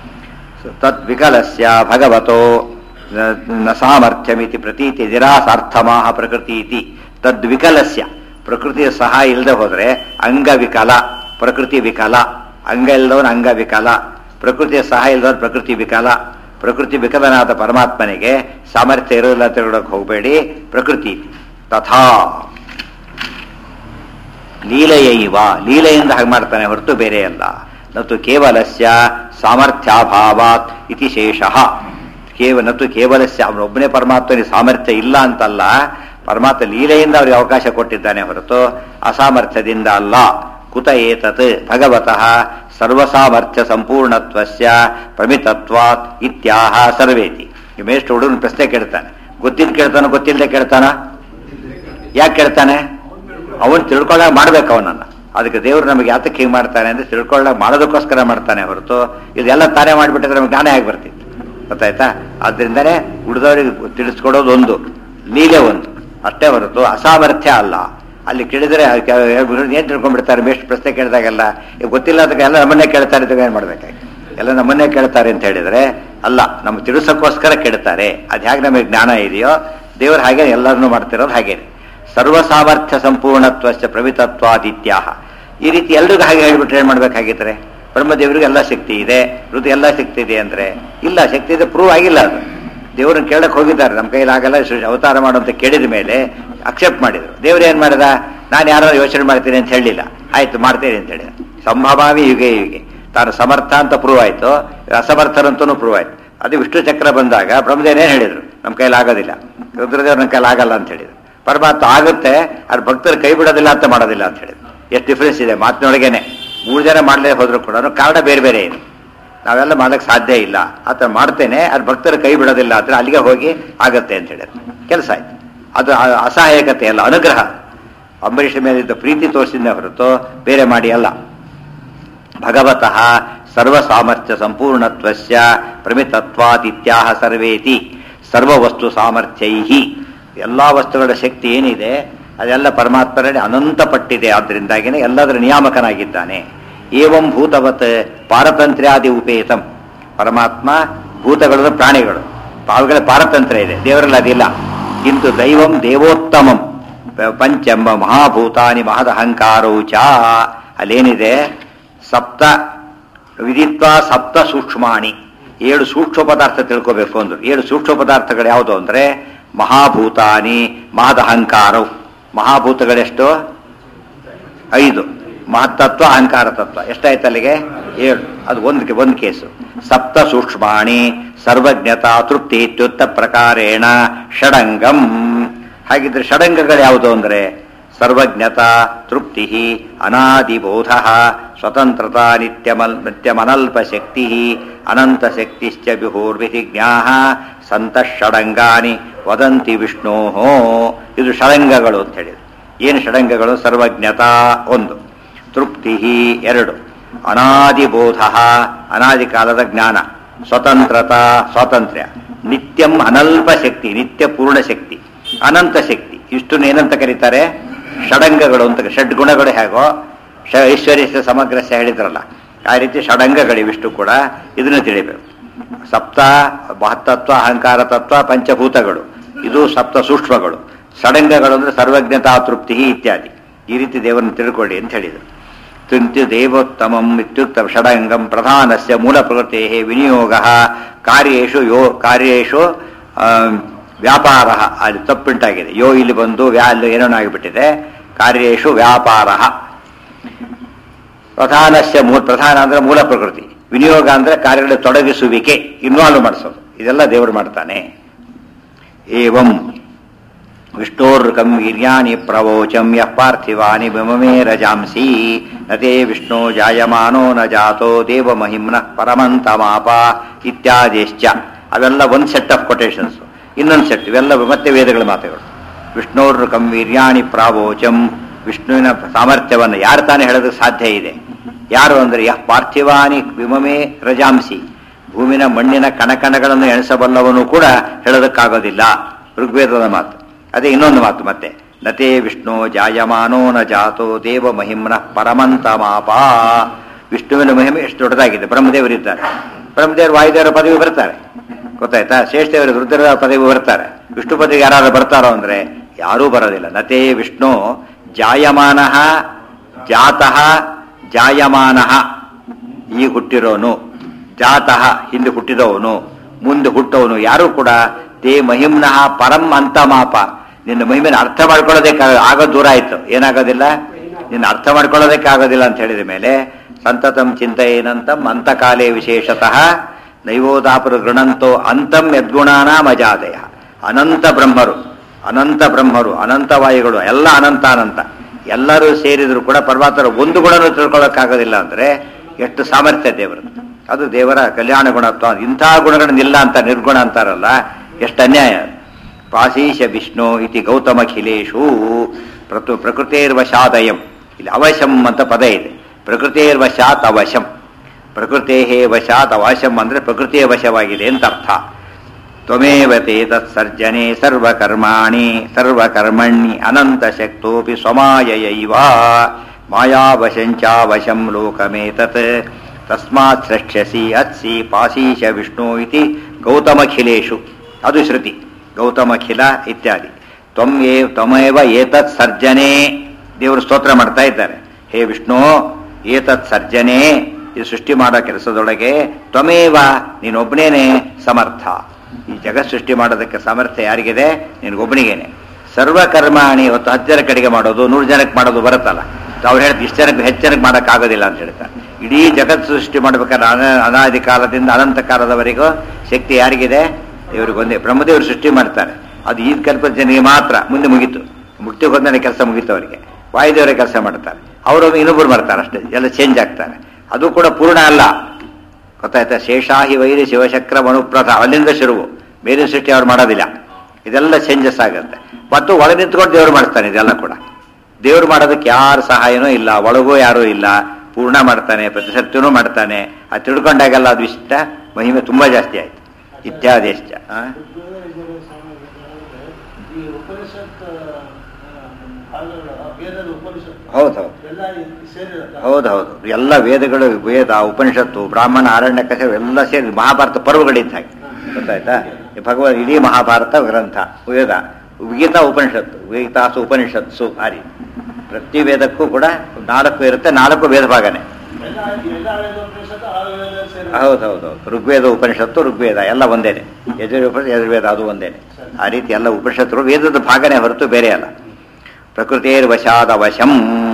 ತದ್ವಿಕಲಸ್ಯ ಭಗವತೋ ನ- ನ ಸಾಮರ್ಥ್ಯಮಿತಿ ಪ್ರತೀತಿ ನಿರಾಸಾರ್ಥಮಾಹ ಪ್ರಕೃತಿ ಇತಿ ತದ್ವಿಕಲಸ್ಯ ಪ್ರಕೃತಿಯ ಸಹಾಯ ಇಲ್ಲದೆ ಹೋದ್ರೆ ಅಂಗವಿಕಲ ಪ್ರಕೃತಿ ವಿಕಲ ಅಂಗ ಇಲ್ಲದವನು ಅಂಗವಿಕಲ ಪ್ರಕೃತಿಯ ಸಹಾಯ ಇಲ್ಲದವನು ಪ್ರಕೃತಿ ವಿಕಲ ಪ್ರಕೃತಿ ವಿಕಲನಾದ ಪರಮಾತ್ಮನಿಗೆ ಸಾಮರ್ಥ್ಯ ಇರೋದಿಲ್ಲ ಅಂತ ಹೇಳೋಕೆ ಹೋಗಬೇಡಿ ಪ್ರಕೃತಿ ಇತಿ. ತಥಾ ಲೀಲೆಯೈವ ಲೀಲೆಯಿಂದ ಹಾಗೆ ಮಾಡ್ತಾನೆ ಹೊರತು ಬೇರೆ ಅಲ್ಲ ನತು ಕೇವಲಸ್ಯ ಸಾಮರ್ಥ್ಯಾಭಾವಾತ್ ಇತಿ ಶೇಷಃ ಕೇವ ನತು ಕೇವಲಸ್ಯ ಅವನೊಬ್ಬನೇ ಪರಮಾತ್ಮನಿಗೆ ಸಾಮರ್ಥ್ಯ ಇಲ್ಲ ಅಂತಲ್ಲ ಪರಮಾತ್ಮ ಲೀಲೆಯಿಂದ ಅವರಿಗೆ ಅವಕಾಶ ಕೊಟ್ಟಿದ್ದಾನೆ ಹೊರತು ಅಸಾಮರ್ಥ್ಯದಿಂದ ಅಲ್ಲ ಕುತ ಏತತ್ ಭಗವತಃ ಸರ್ವಸಾಮರ್ಥ್ಯ ಸಂಪೂರ್ಣತ್ವಸ್ಯ ಪ್ರಮಿತತ್ವಾತ್ ಇತ್ಯಾಹ ಸರ್ವೇತಿ ಈ ಮೇಷ್ಟು ಹುಡುಗನ ಪ್ರಶ್ನೆ ಕೇಳ್ತಾನೆ ಗೊತ್ತಿದ್ದು ಕೇಳ್ತಾನೋ ಗೊತ್ತಿಲ್ಲದೆ ಕೇಳ್ತಾನ ಯಾಕೆ ಕೇಳ್ತಾನೆ ಅವನು ತಿಳ್ಕೊಳ್ಳಾಗ ಮಾಡ್ಬೇಕು ಅವನನ್ನ ಅದಕ್ಕೆ ದೇವರು ನಮಗೆ ಯಾತಕ್ಕೆ ಹಿಂಗೆ ಮಾಡ್ತಾನೆ ಅಂದ್ರೆ ತಿಳ್ಕೊಳ್ಳಾಗ ಮಾಡೋದಕ್ಕೋಸ್ಕರ ಮಾಡ್ತಾನೆ ಹೊರತು ಇದೆಲ್ಲ ತಾನೇ ಮಾಡಿಬಿಟ್ಟಿದ್ರೆ ನಮ್ಗೆ ಜ್ಞಾನ ಆಗಿ ಬರ್ತಿತ್ತು ಗೊತ್ತಾಯ್ತಾ ಆದ್ರಿಂದನೇ ಉಳಿದವರಿಗೆ ತಿಳಿಸ್ಕೊಡೋದು ಒಂದು ಲೀಲೆ ಒಂದು ಅಷ್ಟೇ ಹೊರತು ಅಸಾಮರ್ಥ್ಯ ಅಲ್ಲ ಅಲ್ಲಿ ಕೇಳಿದ್ರೆ ಏನ್ ತಿಳ್ಕೊಂಡ್ಬಿಡ್ತಾರೆ ಬೇಸ್ಟ್ ಪ್ರಶ್ನೆ ಕೇಳಿದಾಗೆಲ್ಲ ಈಗ ಗೊತ್ತಿಲ್ಲ ಅದಕ್ಕೆ ಎಲ್ಲ ನಮ್ಮನ್ನೇ ಕೇಳ್ತಾರೆ ಇದ್ದಾಗ ಏನ್ ಮಾಡ್ಬೇಕಾಗಿ ಎಲ್ಲ ನಮ್ಮನ್ನೇ ಕೇಳ್ತಾರೆ ಅಂತ ಹೇಳಿದ್ರೆ ಅಲ್ಲ ನಮ್ಗೆ ತಿಳಿಸೋಕ್ಕೋಸ್ಕರ ಕೇಳ್ತಾರೆ ಅದು ಹೇಗೆ ನಮಗೆ ಜ್ಞಾನ ಇದೆಯೋ ದೇವರು ಹಾಗೆ ಎಲ್ಲರನ್ನೂ ಮಾಡ್ತಿರೋದು ಹಾಗೇನೆ ಸರ್ವ ಸಾಮರ್ಥ್ಯ ಸಂಪೂರ್ಣತ್ವಶ್ಚ ಪ್ರವಿತತ್ವಾದಿತ್ಯಾಹ ಈ ರೀತಿ ಎಲ್ರಿಗೂ ಹಾಗೆ ಹೇಳ್ಬಿಟ್ರೆ ಏನ್ ಮಾಡ್ಬೇಕಾಗಿದ್ರೆ ಬ್ರಹ್ಮದೇವರಿಗೆ ಎಲ್ಲ ಶಕ್ತಿ ಇದೆ ಋತು ಎಲ್ಲ ಶಕ್ತಿ ಇದೆ ಅಂದ್ರೆ ಇಲ್ಲ ಶಕ್ತಿ ಇದೆ ಪ್ರೂವ್ ಆಗಿಲ್ಲ ಅದು ದೇವ್ರನ್ನ ಕೇಳಕ್ ಹೋಗಿದ್ದಾರೆ ನಮ್ಮ ಕೈಲಿ ಆಗಲ್ಲ ಸೃಷ್ಟಿ- ಅವತಾರ ಮಾಡು ಅಂತ ಕೇಳಿದ ಮೇಲೆ ಅಕ್ಸೆಪ್ಟ್ ಮಾಡಿದ್ರು ದೇವ್ರು ಏನ್ ಮಾಡಿದ ನಾನು ಯಾರು ಯೋಚನೆ ಮಾಡ್ತೀನಿ ಅಂತ ಹೇಳಿಲ್ಲ ಆಯ್ತು ಮಾಡ್ತೇನೆ ಅಂತ ಹೇಳಿದ ಸಂಭವಾಮಿ ಯುಗೆ ಯುಗೆ ತಾನು ಸಮರ್ಥ ಅಂತ ಪ್ರೂವ್ ಆಯ್ತು ಅಸಮರ್ಥರಂತೂ ಪ್ರೂವ್ ಆಯ್ತು ಅದು ವಿಷ್ಣು ಚಕ್ರ ಬಂದಾಗ ಬ್ರಹ್ಮದೇವನೇನು ಹೇಳಿದ್ರು ನಮ್ಮ ಕೈಲಿ ಆಗೋದಿಲ್ಲ ರುದ್ರದೇವ್ರ ನಮ್ಮ ಕೈಲಿ ಆಗಲ್ಲ ಅಂತ ಹೇಳಿದ್ರು ಪರಮಾತ್ಮ ಆಗುತ್ತೆ ಅದು ಭಕ್ತರು ಕೈ ಬಿಡೋದಿಲ್ಲ ಅಂತ ಮಾಡೋದಿಲ್ಲ ಅಂತ ಹೇಳಿದ್ರು ಎಷ್ಟು ಡಿಫ್ರೆನ್ಸ್ ಇದೆ ಮಾತಿನೊಳಗೇನೆ ಮೂರು ಜನ ಮಾಡಲೇ ಹೋದ್ರು ಕೂಡ ಕಾರಣ ಬೇರೆ ಬೇರೆ ಇದೆ ನಾವೆಲ್ಲ ಮಾಡಕ್ ಸಾಧ್ಯ ಇಲ್ಲ ಆತ ಮಾಡ್ತೇನೆ ಅದು ಭಕ್ತರ ಕೈ ಬಿಡೋದಿಲ್ಲ ಅಂದ್ರೆ ಅಲ್ಲಿಗೆ ಹೋಗಿ ಆಗತ್ತೆ ಅಂತ ಹೇಳಿದ್ರು ಕೆಲಸ ಆಯ್ತು ಅದು ಅ- ಅಸಹಾಯಕತೆ ಅಲ್ಲ ಅನುಗ್ರಹ ಅಂಬರೀಷ ಮೇಲಿದ್ದ ಪ್ರೀತಿ ತೋರಿಸಿದ ಹೊರತು ಬೇರೆ ಮಾಡಿ ಅಲ್ಲ ಭಗವತಃ ಸರ್ವ ಸಾಮರ್ಥ್ಯ ಸಂಪೂರ್ಣತ್ವಸ್ಯ ಪ್ರಮಿತತ್ವಾದಿತ್ಯಾಹ ಸರ್ವೇತಿ ಸರ್ವ ವಸ್ತು ಸಾಮರ್ಥ್ಯೈ ಎಲ್ಲಾ ವಸ್ತುಗಳ ಶಕ್ತಿ ಏನಿದೆ ಅದೆಲ್ಲ ಪರಮಾತ್ಮರಲ್ಲಿ ಅನಂತ ಪಟ್ಟಿದೆ ಆದ್ದರಿಂದಾಗಿನೇ ಎಲ್ಲದರ ನಿಯಾಮಕನಾಗಿದ್ದಾನೆ ಏವಂ ಭೂತವತ್ ಪಾರತಂತ್ರ್ಯಾದಿ ಉಪೇತಂ ಪರಮಾತ್ಮ ಭೂತಗಳು ಪ್ರಾಣಿಗಳು ಅವುಗಳ ಪಾರತಂತ್ರ್ಯ ಇದೆ ದೇವರಲ್ಲಿ ಅದಿಲ್ಲ ಕಿಂತು ದೈವಂ ದೇವೋತ್ತಮಂ ಪಂಚಂಬ ಮಹಾಭೂತಾನಿ ಮಹದಹಂಕಾರೌ ಚ ಅಲ್ಲೇನಿದೆ ಸಪ್ತ ವಿದಿತ್ವ ಸಪ್ತ ಸೂಕ್ಷ್ಮಾಣಿ ಏಳು ಸೂಕ್ಷ್ಮ ಪದಾರ್ಥ ತಿಳ್ಕೋಬೇಕು ಅಂದ್ರು ಏಳು ಸೂಕ್ಷ್ಮ ಪದಾರ್ಥಗಳು ಯಾವುದು ಅಂದ್ರೆ ಮಹಾಭೂತಾನಿ ಮಹದಹಂಕಾರವು ಮಹಾಭೂತಗಳೆಷ್ಟು ಐದು ಮಹತ್ತತ್ವ ಅಹಂಕಾರ ತತ್ವ ಎಷ್ಟಾಯ್ತು ಅಲ್ಲಿಗೆ ಏಳು ಅದು ಒಂದು ಒಂದು ಕೇಸು ಸಪ್ತ ಸೂಕ್ಷ್ಮಾಣಿ ಸರ್ವಜ್ಞತಾ ತೃಪ್ತಿ ಇತ್ಯುತ್ತ ಪ್ರಕಾರೇಣ ಷಡಂಗಂ ಹಾಗಿದ್ರೆ ಷಡಂಗಗಳು ಯಾವುದು ಅಂದ್ರೆ ಸರ್ವಜ್ಞತಾ ತೃಪ್ತಿ ಅನಾದಿಬೋಧ ಸ್ವತಂತ್ರತಾ ನಿತ್ಯಮಲ್ ನಿತ್ಯಮನಲ್ಪ ಶಕ್ತಿ ಅನಂತ ಶಕ್ತಿಶ್ಚ ವಿಹುರ್ವಿಧಿಜ್ಞಾ ಸಂತ ಷಡಂಗಾನಿ ವದಂತಿ ವಿಷ್ಣೋ ಇದು ಷಡಂಗಗಳು ಅಂತ ಹೇಳಿದ್ರು ಏನು ಷಡಂಗಗಳು ಸರ್ವಜ್ಞತಾ ಒಂದು ತೃಪ್ತಿ ಎರಡು ಅನಾದಿಬೋಧ ಅನಾದಿ ಕಾಲದ ಜ್ಞಾನ ಸ್ವತಂತ್ರತಾ ಸ್ವಾತಂತ್ರ್ಯ ನಿತ್ಯಂ ಅನಲ್ಪ ಶಕ್ತಿ ನಿತ್ಯ ಪೂರ್ಣ ಶಕ್ತಿ ಅನಂತ ಶಕ್ತಿ ಇಷ್ಟನ್ನು ಏನಂತ ಕರೀತಾರೆ ಷಡಂಗಗಳು ಅಂತ ಷಡ್ಗುಣಗಳು ಹೇಗೋ ಷ ಐಶ್ವರ್ಯ ಸಮಗ್ರಸ್ಯ ಹೇಳಿದ್ರಲ್ಲ ಆ ರೀತಿ ಷಡಂಗಗಳಿವಿಷ್ಟು ಕೂಡ ಇದನ್ನು ತಿಳಿಬೇಕು ಸಪ್ತ ಮಹತ್ತತ್ವ ಅಹಂಕಾರ ತತ್ವ ಪಂಚಭೂತಗಳು ಇದು ಸಪ್ತ ಸೂಕ್ಷ್ಮಗಳು ಷಡಂಗಗಳು ಅಂದ್ರೆ ಸರ್ವಜ್ಞತಾ ತೃಪ್ತಿ ಇತ್ಯಾದಿ ಈ ರೀತಿ ದೇವರನ್ನು ತಿಳ್ಕೊಳ್ಳಿ ಅಂತ ಹೇಳಿದರು ತುಂತ್ಯ ದೇವೋತ್ತಮಂ ಇತ್ಯುಕ್ತ ಷಡಂಗಂ ಪ್ರಧಾನಸ್ಯ ಮೂಲ ಪ್ರಕೃತೆ ವಿನಿಯೋಗ ಕಾರ್ಯೇಶು ಯೋ ಕಾರ್ಯೇಶು ಆ, ವ್ಯಾಪಾರ ಅಲ್ಲಿ ತಪ್ಪುಂಟಾಗಿದೆ ಯೋ ಇಲ್ಲಿ ಬಂದು ವ್ಯಾ ಅಲ್ಲಿ ಏನೋ ಆಗಿಬಿಟ್ಟಿದೆ ಕಾರ್ಯೇಶು ವ್ಯಾಪಾರ ಪ್ರಧಾನಸ್ಯ ಮೂಲ ಪ್ರಧಾನ ಅಂದ್ರೆ ಮೂಲ ಪ್ರಕೃತಿ ವಿನಿಯೋಗ ಅಂದ್ರೆ ಕಾರ್ಯಗಳ ತೊಡಗಿಸುವಿಕೆ ಇನ್ವಾಲ್ವ್ ಮಾಡಿಸೋದು ಇದೆಲ್ಲ ದೇವರು ಮಾಡ್ತಾನೆ ಏವಂ ವಿಷ್ಣೋರ್ಕಂ ವೀರ್ಯಾಣಿ ಪ್ರವೋಚಂ ಯಃ ಪಾರ್ಥಿವಾನಿ ಬಿಮಮೇ ರಜಾಂಸಿ ನತೇ ವಿಷ್ಣು ಜಾಯಮಾನೋ ನ ಜಾತೋ ದೇವ ಮಹಿಮ್ನ ಪರಮಂತಮಾಪ ಇತ್ಯಾದಿಶ್ಚ ಅವೆಲ್ಲ ಒಂದು ಸೆಟ್ ಆಫ್ ಕೊಟೇಶನ್ಸ್ ಇನ್ನೊಂದು ಸೆಟ್ ಇವೆಲ್ಲ ಮತ್ತೆ ವೇದಗಳ ಮಾತುಗಳು ವಿಷ್ಣೋರ್ಕಂ ವೀರ್ಯಾಣಿ ಪ್ರಾವೋಚಂ ವಿಷ್ಣುವಿನ ಸಾಮರ್ಥ್ಯವನ್ನು ಯಾರು ತಾನೇ ಹೇಳೋದಕ್ಕೆ ಸಾಧ್ಯ ಇದೆ ಯಾರು ಅಂದ್ರೆ ಯಃ ಪಾರ್ಥಿವಾನಿ ವಿಮಮೇ ರಜಾಂಸಿ ಭೂಮಿನ ಮಣ್ಣಿನ ಕಣಕಣಗಳನ್ನು ಎಣಿಸಬಲ್ಲವನು ಕೂಡ ಹೇಳೋದಕ್ಕಾಗೋದಿಲ್ಲ ಋಗ್ವೇದದ ಮಾತು ಅದೇ ಇನ್ನೊಂದು ಮಾತು ಮತ್ತೆ ನತೇ ವಿಷ್ಣು ಜಾಯಮಾನೋ ನ ಜಾತೋ ದೇವ ಮಹಿಮ್ನ ಪರಮಂತಮಾಪ ವಿಷ್ಣುವಿನ ಮಹಿಮೆ ಎಷ್ಟು ದೊಡ್ಡದಾಗಿದೆ ಬ್ರಹ್ಮದೇವರಿದ್ದಾರೆ ಬ್ರಹ್ಮದೇವರು ವಾಯುದೇವರ ಪದವಿ ಬರ್ತಾರೆ ಗೊತ್ತಾಯ್ತಾ ಶ್ರೇಷ್ಠದೇವರು ರುದ್ರರ ಪದವಿ ಬರ್ತಾರೆ ವಿಷ್ಣು ಪದವಿ ಯಾರು ಬರ್ತಾರೋ ಅಂದ್ರೆ ಯಾರೂ ಬರೋದಿಲ್ಲ ನತೇ ವಿಷ್ಣು ಜಾಯಮಾನ ಜಾತಃ ಜಾಯಮಾನ ಈಗ ಹುಟ್ಟಿರೋನು ಜಾತಃ ಹಿಂದೆ ಹುಟ್ಟಿದವನು ಮುಂದೆ ಹುಟ್ಟವನು ಯಾರು ಕೂಡ ತೇ ಮಹಿಮ್ನಃ ಪರಂ ಅಂತ ಮಾಪ ನಿನ್ನ ಮಹಿಮೆನ ಅರ್ಥ ಮಾಡ್ಕೊಳ್ಳೋದಕ್ಕೆ ಆಗೋ ದೂರ ಆಯ್ತು ಏನಾಗೋದಿಲ್ಲ ನಿನ್ನ ಅರ್ಥ ಮಾಡ್ಕೊಳ್ಳೋದಕ್ಕೆ ಆಗೋದಿಲ್ಲ ಅಂತ ಹೇಳಿದ ಮೇಲೆ ಸಂತತಂ ಚಿಂತೆಯೇನಂತಂ ಅಂತಕಾಲೇ ವಿಶೇಷತಃ ನೈವೋದಾಪರು ಗೃಣಂತೋ ಅಂತಂ ಯದ್ಗುಣಾನಾಂ ಅಜಾದಯ ಅನಂತ ಬ್ರಹ್ಮರು ಅನಂತ ಬ್ರಹ್ಮರು ಅನಂತ ವಾಯುಗಳು ಎಲ್ಲ ಅನಂತ ಅನಂತ ಎಲ್ಲರೂ ಸೇರಿದ್ರು ಕೂಡ ಪರಮಾತ್ಮರ ಒಂದು ಗುಣನೂ ತಿಳ್ಕೊಳ್ಳೋಕ್ಕಾಗೋದಿಲ್ಲ ಅಂದ್ರೆ ಎಷ್ಟು ಸಾಮರ್ಥ್ಯ ದೇವರದ್ದು ಅದು ದೇವರ ಕಲ್ಯಾಣ ಗುಣತ್ವ ಇಂಥ ಗುಣಗಳನ್ನಿಲ್ಲ ಅಂತ ನಿರ್ಗುಣ ಅಂತಾರಲ್ಲ ಎಷ್ಟು ಅನ್ಯಾಯ ಅದು. ಪಾಶೀಶ ವಿಷ್ಣು ಇತಿ ಗೌತಮಖಿಲೇಶು ಪ್ರತು ಪ್ರಕೃತಿರ್ವಶಾದಯಂ ಇಲ್ಲಿ ಅವಶಂ ಅಂತ ಪದ ಇದೆ ಪ್ರಕೃತಿರ್ವಶಾತ್ ಅವಶಂ ಪ್ರಕೃತೇ ವಶಾತ್ ಅವಶಂ ಅಂದ್ರೆ ಪ್ರಕೃತಿಯ ವಶವಾಗಿದೆ ಅಂತ ಅರ್ಥ ತ್ವಮೇವ ತೇ ತತ್ಸರ್ಜನೆ ಸರ್ವಕರ್ಮಾಣಿ ಸರ್ವಕರ್ಮಣಿ ಅನಂತಶಕ್ತೋಪಿ ಸ್ವಮಾಯಯೈವ ಮಾಯಾವಶಂಚಾವಶಂ ಲೋಕಮೇತತ್ ತಸ್ಮಾತ್ ಸೃಷ್ಯಸಿ ಅತ್ಸಿ ಪಾಶೀಶ ವಿಷ್ಣು ಇತಿ ಗೌತಮಖಿಲೇಶು ಅದು ಶ್ರುತಿ ಗೌತಮಖಿಲ ಇತ್ಯಾದಿ ತ್ವಂ ಏ ತ್ವಮೇವ ಏತತ್ ಸರ್ಜನೆ ದೇವರು ಸ್ತೋತ್ರ ಮಾಡ್ತಾ ಇದ್ದಾರೆ ಹೇ ವಿಷ್ಣು ಏತತ್ ಸರ್ಜನೆ ಇದು ಸೃಷ್ಟಿ ಮಾಡೋ ಕೆಲಸದೊಳಗೆ ತ್ವಮೇವ ನೀನೊಬ್ಬನೇನೆ ಸಮರ್ಥ ಈ ಜಗತ್ ಸೃಷ್ಟಿ ಮಾಡೋದಕ್ಕೆ ಸಾಮರ್ಥ್ಯ ಯಾರಿಗಿದೆ ನಿನಗೊಬ್ಬನಿಗೇನೆ ಸರ್ವಕರ್ಮಾಣಿ ಇವತ್ತು ಹತ್ತು ಜನ ಕಡೆಗೆ ಮಾಡೋದು ನೂರು ಜನಕ್ಕೆ ಮಾಡೋದು ಬರುತ್ತಲ್ಲ ಅವ್ರು ಹೇಳ್ತಾರೆ ಇಷ್ಟು ಜನಕ್ಕೆ ಹೆಚ್ಚು ಜನಕ್ಕೆ ಮಾಡೋಕ್ಕಾಗೋದಿಲ್ಲ ಅಂತ ಹೇಳ್ತಾರೆ ಇಡೀ ಜಗತ್ ಸೃಷ್ಟಿ ಮಾಡ್ಬೇಕಾದ್ರೆ ಅನ ಅನಾದಿ ಕಾಲದಿಂದ ಅನಂತ ಕಾಲದವರೆಗೂ ಶಕ್ತಿ ಯಾರಿಗಿದೆ ಇವ್ರಿಗೆ ಒಂದೇ ಬ್ರಹ್ಮದೇವರು ಸೃಷ್ಟಿ ಮಾಡ್ತಾರೆ ಅದು ಈ ಕಲ್ಪದ ಜನರಿಗೆ ಮಾತ್ರ ಮುಂದೆ ಮುಗೀತು ಮುಕ್ತಿ ಹೋದ್ಮೇಲೆ ಕೆಲಸ ಮುಗೀತು ಅವರಿಗೆ ವಾಯುದೇವರ ಕೆಲಸ ಮಾಡ್ತಾರೆ ಅವರು ಇನ್ನೊಬ್ಬರು ಮಾಡ್ತಾರೆ ಅಷ್ಟೇ ಎಲ್ಲ ಚೇಂಜ್ ಆಗ್ತಾರೆ ಅದು ಕೂಡ ಪೂರ್ಣ ಅಲ್ಲ ಗೊತ್ತಾಯ್ತಾ ಶೇಷಾಹಿ ವೈರಿ ಶಿವಶಕ್ರ ಮನುಪ್ರಥ ಅಲ್ಲಿಂದ ಶುರುವು ಬೇರೆ ಸೃಷ್ಟಿ ಅವ್ರು ಮಾಡೋದಿಲ್ಲ ಇದೆಲ್ಲ ಚೇಂಜಸ್ ಆಗುತ್ತೆ ಮತ್ತು ಒಳ ನಿಂತ್ಕೊಂಡು ದೇವ್ರು ಮಾಡ್ತಾನೆ ಇದೆಲ್ಲ ಕೂಡ ದೇವ್ರು ಮಾಡೋದಕ್ಕೆ ಯಾರ ಸಹಾಯನೂ ಇಲ್ಲ ಒಳಗೂ ಯಾರೂ ಇಲ್ಲ ಪೂರ್ಣ ಮಾಡ್ತಾನೆ ಪ್ರತಿ ಸತ್ಯನೂ ಮಾಡ್ತಾನೆ ಅದು ತಿಳ್ಕೊಂಡಾಗೆಲ್ಲ ಅದು ಇಷ್ಟ ಮಹಿಮೆ ತುಂಬಾ ಜಾಸ್ತಿ ಆಯ್ತು ಇತ್ಯಾದಿ ಇಷ್ಟ ಆ? ಈ ಉಪನಿಷತ್ ಭಾಗಗಳು ವೇದದ ಉಪನಿಷತ್ ಹೌದು ಹೌದು ಎಲ್ಲ ಸೇರಿರತ್ತ ಹೌದು ಹೌದು ಎಲ್ಲ ವೇದಗಳು ವೇದ ಉಪನಿಷತ್ತು ಬ್ರಾಹ್ಮಣ ಅರಣ್ಯಕ ಎಲ್ಲ ಸೇರಿ ಮಹಾಭಾರತ ಪರ್ವಗಳಿದ್ದ ಹಾಗೆ ಗೊತ್ತಾಯ್ತಾ ಈ ಭಗವದ್ ಇಡೀ ಮಹಾಭಾರತ ಗ್ರಂಥ ವೇದ ಗೀತಾ ಉಪನಿಷತ್ತು ಗೀತಾಸು ಉಪನಿಷತ್ಸು ಆ ರೀತಿ ಪ್ರತಿ ವೇದಕ್ಕೂ ಕೂಡ ನಾಲ್ಕು ಇರುತ್ತೆ ನಾಲ್ಕು ವೇದ ಭಾಗನೆ ಎಲ್ಲ ಎಲ್ಲ ವೇದ ಉಪನಿಷತ್ ಆ ವೇದ ಸೇರಿ ಹೌದು ಹೌದು ಹೌದು ಋಗ್ವೇದ ಉಪನಿಷತ್ತು ಋಗ್ವೇದ ಎಲ್ಲ ಒಂದೇನೆ ಯಜುರ್ ಉಪನಿಷತ್ ಯಜುರ್ವೇದ ಅದು ಒಂದೇನೆ ಆ ರೀತಿ ಎಲ್ಲ ಉಪನಿಷತ್ತುಗಳು ವೇದದ ಭಾಗನೇ ಹೊರತು ಬೇರೆ ಅಲ್ಲ ಪ್ರಕೃತಿಯರ್ ವಶಾದ ವಶಂ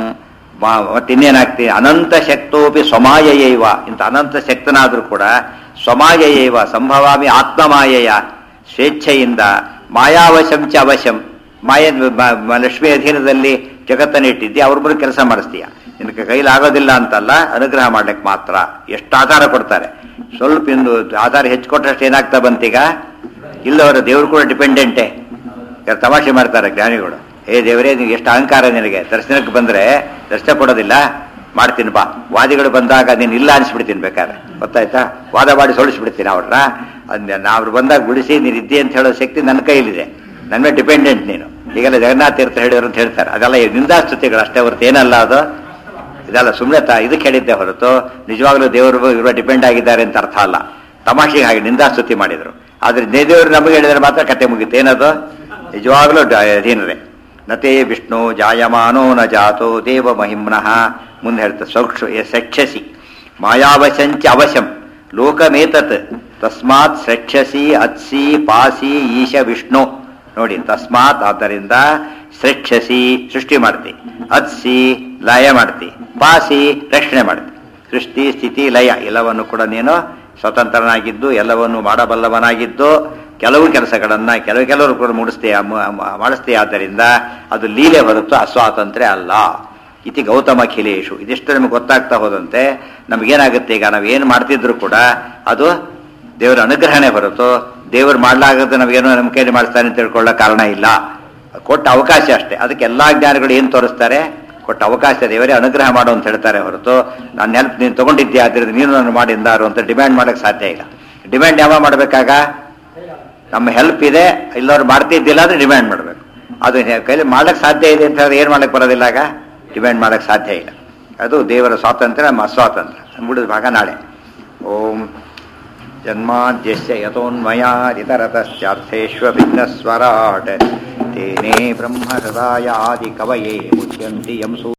ಮ- ಮತ್ತಿನ್ನೇನಾಗ್ತಿ ಅನಂತ ಶಕ್ತೋಪಿ ಸ್ವಮಾಯಯೈವ ಇಂಥ ಅನಂತ ಶಕ್ತನಾದರೂ ಕೂಡ ಸ್ವಮಾಯಯೈವ ಸಂಭವಾಮಿ ಆತ್ಮಮಾಯಯ ಸ್ವೇಚ್ಛೆಯಿಂದ ಮಾಯಾವಶಂ ಚ ಅವಶಂ ಮಾಯ ಮ- ಮ- ಲಕ್ಷ್ಮಿ ಅಧೀನದಲ್ಲಿ ಜಗತ್ತನ್ನು ಇಟ್ಟಿದ್ದೆ ಅವ್ರ ಮುಂದೆ ಕೆಲಸ ಮಾಡಿಸ್ತೀಯ ನಿನಗೆ ಕೈಲಾಗೋದಿಲ್ಲ ಅಂತಲ್ಲ ಅನುಗ್ರಹ ಮಾಡ್ಲಿಕ್ಕೆ ಮಾತ್ರ ಎಷ್ಟು ಆಧಾರ ಕೊಡ್ತಾರೆ ಸ್ವಲ್ಪ ಇಂದು ಆಧಾರ ಹೆಚ್ಚು ಕೊಟ್ಟಷ್ಟು ಏನಾಗ್ತಾ ಬಂತೀಗ ಇಲ್ಲವರ ದೇವ್ರು ಕೂಡ ಡಿಪೆಂಡೆಂಟೇ ಯಾರು ತಮಾಷೆ ಮಾಡ್ತಾರೆ ಜ್ಞಾನಿಗಳು ಏ ದೇವರೇ ನೀವು ಎಷ್ಟು ಅಹಂಕಾರ ನಿನಗೆ ದರ್ಶನಕ್ಕೆ ಬಂದ್ರೆ ದರ್ಶನ ಕೊಡೋದಿಲ್ಲ ಮಾಡ್ತೀನಿ ಬಾ ವಾದಿಗಳು ಬಂದಾಗ ನೀನು ಇಲ್ಲ ಅನಿಸ್ಬಿಡ್ತೀನಿ ಬೇಕಾದ್ರೆ ಗೊತ್ತಾಯ್ತಾ ವಾದ ಮಾಡಿ ಸೋಳಿಸ್ಬಿಡ್ತೀನಿ ಅವ್ರನ್ನ ಅದ್ನ ಅವ್ರು ಬಂದಾಗ ಬಿಡಿಸಿ ನೀನು ಇದ್ದೆ ಅಂತ ಹೇಳೋ ಶಕ್ತಿ ನನ್ನ ಕೈಲಿದೆ ನನ್ನ ಮೇಲೆ ಡಿಪೆಂಡೆಂಟ್ ನೀನು ಈಗೆಲ್ಲ ಜಗನ್ನಾಥ ತೀರ್ಥ ಹೇಳಿದ್ರು ಅಂತ ಹೇಳ್ತಾರೆ ಅದೆಲ್ಲ ಈ ನಿಂದಾಸ್ತುತಿಗಳು ಅಷ್ಟೇ ಹೊರತು ಏನಲ್ಲ ಅದು ಇದೆಲ್ಲ ಸುಮ್ಮನೆ ತ ಇದಕ್ಕೆ ಹೇಳಿದ್ದೆ ಹೊರತು ನಿಜವಾಗ್ಲೂ ದೇವರು ಇವರು ಡಿಪೆಂಡ್ ಆಗಿದ್ದಾರೆ ಅಂತ ಅರ್ಥ ಅಲ್ಲ ತಮಾಷೆಗೆ ಹಾಗೆ ನಿಂದಾಸ್ತುತಿ ಮಾಡಿದ್ರು ಆದ್ರೆ ದೇವರು ನಮಗೆ ಹೇಳಿದ್ರೆ ಮಾತ್ರ ಕತೆ ಮುಗಿತು ಏನದು ನಿಜವಾಗ್ಲೂ ಡ- ಅಧೀನರೇ ನತೇ ವಿಷ್ಣು ಜಾಯಮಾನೋ ನ ಜಾತೋ ದೇವ ಮಹಿಮ್ನಃ ಮುಂದೆ ಹೇಳ್ತಾರೆ ಸೌಕ್ಷ ಸಕ್ಷಸಿ ಮಾಯಾವಶಂಚ ಅವಶಂ ಲೋಕಮೇತತ್ ತಸ್ಮಾತ್ ಸಕ್ಷಸಿ ಅತ್ಸಿ ಪಾಸಿ ಈಶ ವಿಷ್ಣು ನೋಡಿ ತಸ್ಮಾತ್ ಆದ್ದರಿಂದ ಸೃಕ್ಷಸಿ ಸೃಷ್ಟಿ ಮಾಡ್ತಿ ಅತ್ಸಿ ಲಯ ಮಾಡ್ತಿ ಪಾಸಿ ರಕ್ಷಣೆ ಮಾಡ್ತಿ ಸೃಷ್ಟಿ ಸ್ಥಿತಿ ಲಯ ಎಲ್ಲವನ್ನು ಕೂಡ ನೀನು ಸ್ವತಂತ್ರನಾಗಿದ್ದು ಎಲ್ಲವನ್ನು ಮಾಡಬಲ್ಲವನಾಗಿದ್ದು ಕೆಲವು ಕೆಲಸಗಳನ್ನ ಕೆಲವು ಕೆಲವರು ಕೂಡ ಮೂಡಿಸ್ತೀಯ ಮ- ಮ- ಮಾಡಿಸ್ತೀಯ ಆದ್ದರಿಂದ ಅದು ಲೀಲೆ ಹೊರತು ಅಸ್ವಾತಂತ್ರ್ಯ ಅಲ್ಲ ಇತಿ ಗೌತಮ ಖಿಲೇಶು ಇದಿಷ್ಟು ನಮಗೆ ಗೊತ್ತಾಗ್ತಾ ಹೋದಂತೆ ನಮಗೇನಾಗುತ್ತೆ ಈಗ ನಾವು ಏನು ಮಾಡ್ತಿದ್ರು ಕೂಡ ಅದು ದೇವರ ಅನುಗ್ರಹಣೆ ಹೊರತು ದೇವರು ಮಾಡ್ಲಾಗದ ನಾವೇನೋ ನಮ್ಮ ಕೈಲಿ ಮಾಡಿಸ್ತಾನೆ ಅಂತ ತಿಳ್ಕೊಳ್ಳೋ ಕಾರಣ ಇಲ್ಲ ಕೊಟ್ಟ ಅವಕಾಶ ಅಷ್ಟೇ ಅದಕ್ಕೆ ಎಲ್ಲಾ ಜ್ಞಾನಿಗಳು ಏನು ತೋರಿಸ್ತಾರೆ ಕೊಟ್ಟ ಅವಕಾಶ ದೇವರೇ ಅನುಗ್ರಹ ಮಾಡು ಅಂತ ಹೇಳ್ತಾರೆ ಹೊರತು ನಾನು ಹೆಲ್ಪ್ ನೀನು ತಗೊಂಡಿದ್ದೆ ಆದ್ರಿಂದ ನೀನು ನಾನು ಮಾಡಿಂದಾರು ಅಂತ ಡಿಮ್ಯಾಂಡ್ ಮಾಡಕ್ಕೆ ಸಾಧ್ಯ ಇಲ್ಲ ಡಿಮ್ಯಾಂಡ್ ಯಾವಾಗ ಮಾಡಬೇಕಾಗ ನಮ್ಮ ಹೆಲ್ಪ್ ಇದೆ ಇಲ್ಲವ್ರು ಮಾಡ್ತಿದ್ದಿಲ್ಲ ಅಂದ್ರೆ ಡಿಮ್ಯಾಂಡ್ ಮಾಡಬೇಕು ಅದು ಹೆ- ಕೈಲಿ ಮಾಡಕ್ಕೆ ಸಾಧ್ಯ ಇದೆ ಅಂತ ಹೇಳಿದ್ರೆ ಏನು ಮಾಡಕ್ಕೆ ಬರೋದಿಲ್ಲ ಆಗ ಡಿಮ್ಯಾಂಡ್ ಮಾಡಕ್ಕೆ ಸಾಧ್ಯ ಇಲ್ಲ ಅದು ದೇವರ ಸ್ವಾತಂತ್ರ್ಯ ನಮ್ಮ ಅಸ್ವಾತಂತ್ರ್ಯ ಉಳಿದ ಭಾಗ ನಾಳೆ ಓಂ ಜನ್ಮಾದ್ಯಸ್ಯ ಯತೋನ್ಮಯಾದಿತರತಶ್ಚಾರ್ಥೇष्वभिघ्नस्वराट् तेने ब्रह्महृदायादिकवये मुच्यन्ति यं सू